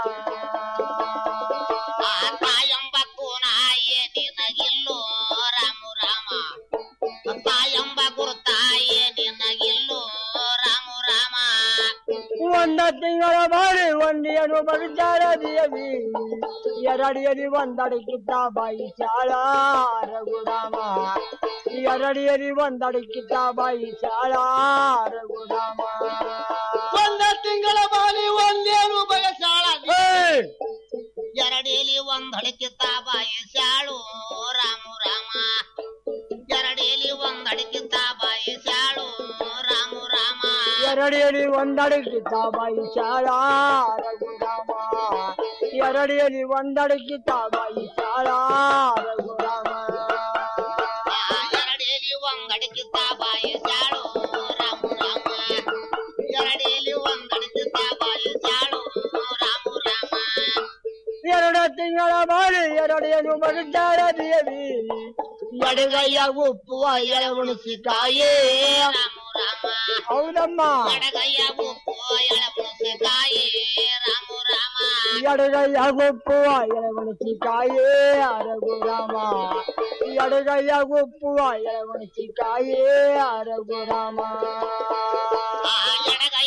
ಆ ತಾಯಂಬ ಕೂನ ಏನಿನಗಿಲ್ಲೋ ರಾಮು ರಾಮ ತಾಯಂಬ ಗುರುತ ಏನಿನಗಿಲ್ಲೋ ರಾಮು ರಾಮ ಒಂದ ತಿಂಗಳ ಬಾರಿ ಒಂದಿಯನು ಬರುತ್ತಾರ ದೇವಿ ಎರಡಿಯಲಿ ಒಂದಡಕ್ಕಿದ್ದ ಬಾಯಿ ಶಾಳ ರಘುರಾಮ ಎರಡಿಯಲಿ ಒಂದಡಕ್ಕಿದ್ದ ಬಾಯಿ ಶಾಳ ರಘುರಾಮ ಒಂದ ತಿಂಗಳ ಬಾಲಿ ಒಂದೇನು ಬಯಸಾಳ ಏಯ್! ಎರಡೇಲಿ ಒಂದ್ ಹಡಕಿತ್ತ ಬಾಯಿ ಶಾಳು ರಾಮು ರಾಮ ಎರಡೇಲಿ ಒಂದ್ ಹಡಕಿತ್ತ ಬಾಯಿ ಶಾಳು ರಾಮು ರಾಮ ಎರಡಿಯಲಿ ಒಂದಡಕ್ಕಿದ್ದ ಬಾಯಿ ಶಾಳ ರಘುರಾಮ ಎರಡಿಯಲಿ ಒಂದಡಕ್ಕಿದ್ದ ಬಾಯಿ ಶಾಳ ರಘುರಾಮ ಆ ಎರಡೇಲಿ ಒಂದ್ ಹಡಕಿತ್ತ ಬಾಯಿ ಶಾಳು ರಾಮು ರಾಮ ಎರಡೇಲಿ ಒಂದ್ ಹಡಕಿತ್ತ ಬಾಯಿ ಶಾಳು ರಾಮು ರಾಮ ಎರಡು ತಿಂಗಳ ಬಾಳಿ ಎರಡೇನು ಬರುತ್ತಾರ ದೇವಿ ಎಡಗೈಯ ಉಪ್ಪುವ ಎಳ ಉಣಿಸಿಕಾಯೇ ರಾಮು ರಾಮ ಹೌದಮ್ಮ ಎಡಗೈಯ ಉಪ್ಪು ಎಳಪುಣಸಿಕಾಯಿ ರಾಮು ರಾಮ ಎಡಗೈಯ ಉಪ್ಪುವ ಎಳ ಉಣಿಸಿಕಾಯೇ ರಘುರಾಮ ಎಡಗೈಯ ಉಪ್ಪುವ ಎಳ ಉಣಿಸಿಕಾಯೇ ರಘುರಾಮ ಆ ಎಡಗೈಯ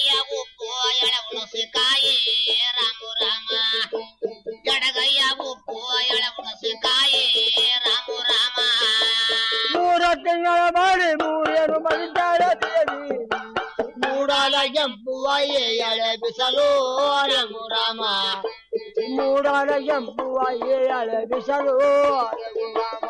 ಕೆಂಪುವಾಯೇ ಎಳೆ ಬಿಸಲು ರಘುರಾಮ ಮೂಡಲ ಕೆಂಪುವಾಯೇ ಎಳೆ ಬಿಸಲು ರಘುರಾಮ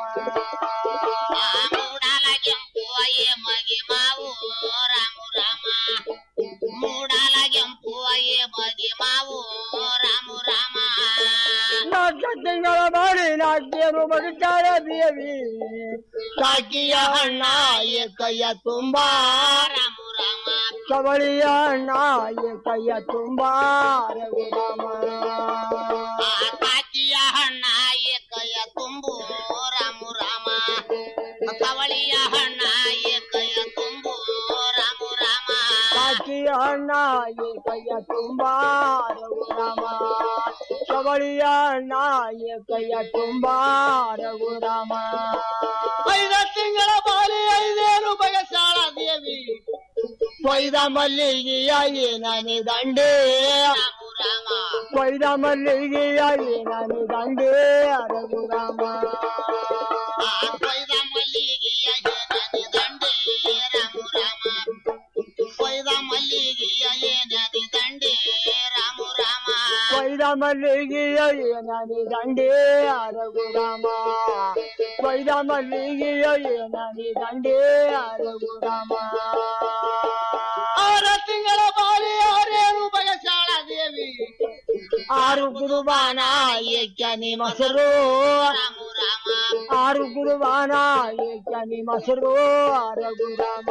ಮೂಡಲ ಕೆಂಪು ಅಯ್ಯ ಮಗಿ ಮಾವು ರಾಮು ರಾಮ ಮೂಡಲ ಕೆಂಪು ಅಯ್ಯ ಮಗಿ ಮಾವು ರಾಮು ರಾಮ ನಾಲ್ಕು ತಿಂಗಳ ಮಾಡಿ ನಾಟ್ಯರು ಬರುತ್ತಾರೆ ದೇವಿ ಕಾಕಿಯ ಅಣ್ಣ ಏ ಕೈಯ ತುಂಬಾ ರಾಮು ರಾಮ ಕವಳಿಯ ಅಣ್ಣ ಏ ಕೈಯ ತುಂಬಾ ರಘುರಾಮ ಆ ಕಾಕಿಯ ಹಣ್ಣ ಏಕಯ ತುಂಬು ರಾಮು ರಾಮ ಕವಳಿಯ ಹಣ್ಣ ಏಕಯ ತುಂಬು ರಾಮು ರಾಮ ಕಾಕಿಯ ಅಣ್ಣ ಏ ಕೈಯ ತುಂಬಾ ರಘುರಾಮ ಕವಳಿಯ ಅಣ್ಣ ಏ ಕೈಯ ತುಂಬಾ ರಘುರಾಮ ಐದ ತಿಂಗಳ ಬಾಲಿ ಐದೇನು ಬಯಸಾಳ ದೇವಿ ಕೊಯ್ದ ಮಲ್ಲಿಗೆಯ ಏನಾನೆ ದಂಡೇ ರಾಮು ರಾಮ ಕೊಯ್ದ ಮಲ್ಲಿಗೆಯ ಏನಾನೆ ದಂಡೇ ರಘುರಾಮ ಆ ಕೊಯ್ದ ಮಲ್ಲಿಗೆಯ ಏನನಿ ದಂಡೆ ರಾಮು ರಾಮ ಕೊಯ್ದ ಮಲ್ಲಿಗೆಯ ಏನನಿ ದಂಡೆ ರಾಮು ರಾಮ ಕೊಯ್ದ ಮಲ್ಲಿಗೆಯ ಏನಾನೆ ದಂಡೇ ರಘುರಾಮ ಕೊಯ್ದ ಮಲ್ಲಿಗೆಯ ಏನಾನೆ ದಂಡೇ ರಘುರಾಮ ಆರ ತಿಂಗಳ ಬಾಲಿ ಆರೇನು ಬಯಸಾಳ ದೇವಿ ಆರು ಗುರುಬಾನ ಏಕ್ಯನಿ ಮೊಸರು ರಾಮು ರಾಮ ಆರು ಗುರುಬಾನ ಏಕ್ಯನಿ ಮೊಸರು ರಘುರಾಮ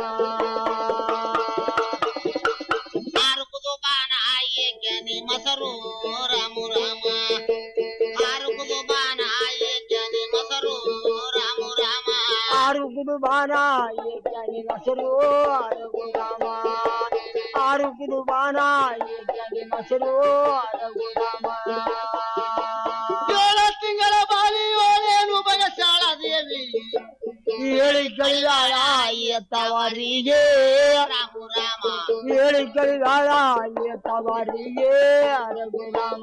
ಆರುಕುದು ಬಾಣ ಏಕ್ಯನಿ ಮೊಸರು ರಾಮು ರಾಮ ಆರುಕುದು ಬಾಣ ಏಕ್ಯನಿ ಮೊಸರು ರಾಮು ರಾಮ ಆರು ಗುರುಬಾನ ಏಕ್ಯನಿ ಮೊಸರು ರಘುರಾಮ ಆರು ಗುರುಬಾನ ಏಕ್ಯನಿ ಮೊಸರು ರಘುರಾಮ ಏಳ ತಿಂಗಳ ಬಾಲಿ ಏಳೇನು ಬಯಸಾಳ ದೇವಿ ಹೇಳಿ ಕೈಲಾಳ ಎತ್ತವರಿಗೆ ರಾಮು ರಾಮ ಹೇಳಿ ಕೈಲಾಳ ಎತ್ತವರಿಗೆ ರಘುರಾಮ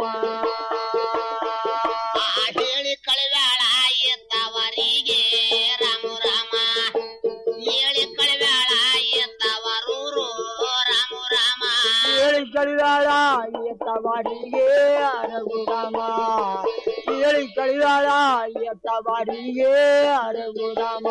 ಆ ಹೇಳಿ ಕಳಿವ್ಯಾಳ ಎತ್ತವರಿಗೆ ರಾಮು ರಾಮ ಹೇಳಿ ಕಳಿವ್ಯಾಳ ಎತ್ತವರೂರು ರಾಮು ರಾಮ ಹೇಳಿ ಕೈಲಾಳ ಎತ್ತವರಿಗೆ ರಘುರಾಮ ಹೇಳಿ ಕೈಲಾಳ ಎತ್ತವರಿಗೆ ರಘುರಾಮ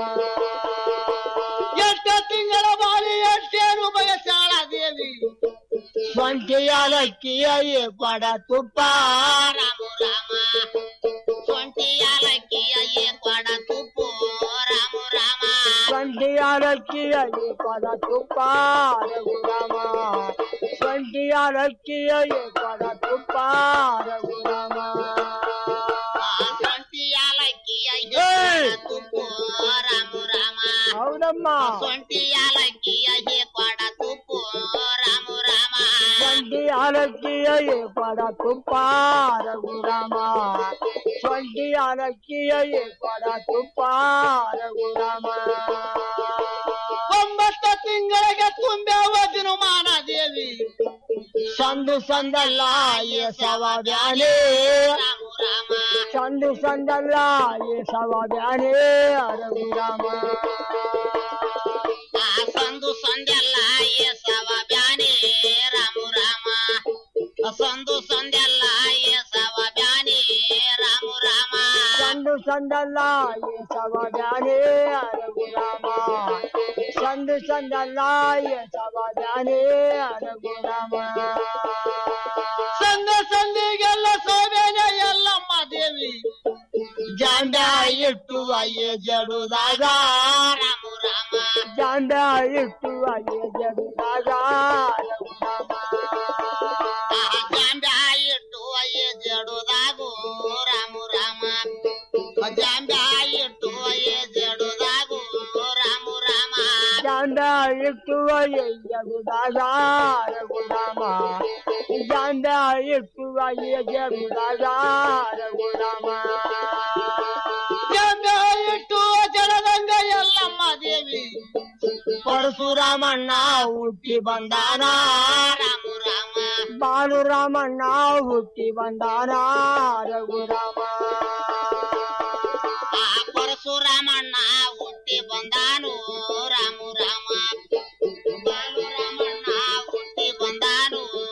ಎಂಟ ತಿಂಗಳ ಬಾಲಿ ಎಷ್ಟೇನು ಬಯಸಾಳ ದೇವಿ ಸ್ವಂತಿಯ ಲಕ್ಕಿಯ ಕೊಡ ತುಪ್ಪ ರಾಮು ರಾಮ ಸೊಂಟಿ ಯಾಲಕ್ಕಿಯ ಕೊಡ ತುಪ್ಪು ರಾಮು ರಾಮ ಸ್ವಂತಿಯ ಲಕ್ಕಿಯ ಕೊಡ ತುಪ್ಪ ರಘುರಾಮ ಸ್ವಂತಿಯ ಲಕ್ಕಿಯ ಕೊಡ ತುಪ್ಪ ರಘುರಾಮ ಆ ಸೊಂಟಿ ಯಾಲಕ್ಕಿಯ ತುಪ್ಪು ರಾಮು ರಾಮ ಹೌದಮ್ಮ ಸೊಂಟಿ ಯಾಲಕ್ಕಿಯ ಕೊಡ ತುಪ್ಪು ರಾಮು ರಾಮ ಸ್ವಂತಿ ಲಕ್ಕಿಯ ಕೊಡ ತುಪ್ಪ ರಘುರಾಮ ಸ್ವಂತಿ ಲಕ್ಕಿಯ ಕೊಡ ತುಪ್ಪ ರಘುರಾಮ ಒಂಬತ್ತು ತಿಂಗಳಿಗೆ ತುಂಬ್ಯಾವ ದಿನಮಾನ ದೇವಿ ಸಂದು ಸಂದಲ್ಲ ಏಸವ ಬ್ಯಾನೆ ರಾಮು ರಾಮ ಸಂದು ಸಂದಲ್ಲ ಏಸವ ಬ್ಯಾನೆ ರಘುರಾಮ ಆ ಸಂದು ಸಂದೆಲ್ಲ ಏಸವ ಬ್ಯಾನೆ ರಾಮು ರಾಮ ಆ ಸಂದು ಸಂದೆಲ್ಲ ಏಸವ ಬ್ಯಾನೆ ರಾಮು ರಾಮ ಸಂದು ಸಂದಲ್ಲ ಏಸವ ಬ್ಯಾನೆ ರಘುರಾಮ ಸಂದು ಸಂದಲ್ಲ ಏಸವ ಬ್ಯಾನೆ ರಘುರಾಮ ಸಂದ ಸಂದಿಗೆಲ್ಲ ಸೋಬೇನೆ ಎಲ್ಲಮ್ಮ ದೇವಿ ಜಾಂಡ ಇಟ್ಟು ಅಯ್ಯ ಜಡುದಾಗ ರಾಮು ರಾಮ ಜಾಂಡ ಇಟ್ಟು ಅಯ್ಯ ಜಡುದಾಗ ರಘುರಾಮ ಆ ಜಾಂಬ್ಯಾ ಇಟ್ಟು ಅಯ್ಯ ಜಡುದಾಗು ರಾಮು ರಾಮ ಆ ಜಾಂಬ್ಯಾ ಇಟ್ಟು ಅಯ್ಯ ಜಡುದಾಗು ರಾಮು ರಾಮ ಜಾಂಡ ಇಟ್ಟು ಅಯ್ಯ ಜಡುದಾಗ ರಘುರಾಮ ಜಾಂಡ ಇಟ್ಟು ಅಯ್ಯ ಜಡುದಾಗ ರಘುರಾಮ ಜಾಂಡ ಇಟ್ಟು ಜಡದಂಗ ಎಲ್ಲಮ್ಮ ದೇವಿ ಪರಶುರಾಮಣ್ಣ ಹುಟ್ಟಿ ಬಂದಾನ ರಾಮು ರಾಮ ಬಾಲುರಾಮಣ್ಣ ಹುಟ್ಟಿ ಬಂದಾನ ರಘುರಾಮ ಆ ಪರಶುರಾಮಣ್ಣ ಹುಟ್ಟಿ ಬಂದಾನು ರಾಮು ರಾಮ ಬಾಲುರಾಮಣ್ಣ ಹುಟ್ಟಿ ಬಂದಾನು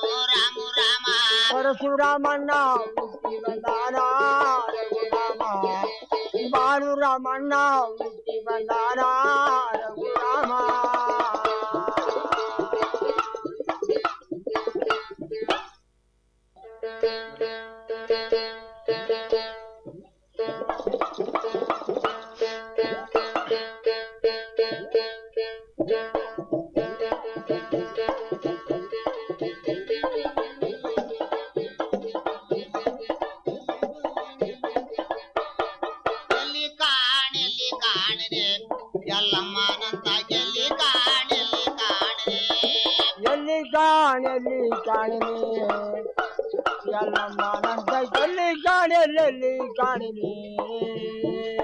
ಪರಶುರಾಮಣ್ಣ ಹುಟ್ಟಿ ಬಂದಾನ ರಘುರಾಮ ಬಾಳು ರಾಮಣ್ಣ ಹುಟ್ಟಿ ಬಂದಾನ ರಘುರಾಮ ಎಲ್ಲಿ ಕಾಣೆಲ್ಲಿ ಕಾಣನೆ ಎಲ್ಲಮ್ಮನಂತ ಎಲ್ಲಿ ಕಾಣೆಲ್ಲಿ ಕಾಣನೆ ಎಲ್ಲಿ ಕಾಣೆಲ್ಲಿ ಕಾಣಿನಿ ಎಲ್ಲಮ್ಮನಂತ ಎಲ್ಲಿ ಕಾಣೆಲ್ಲಿ ಕಾಣಿನಿ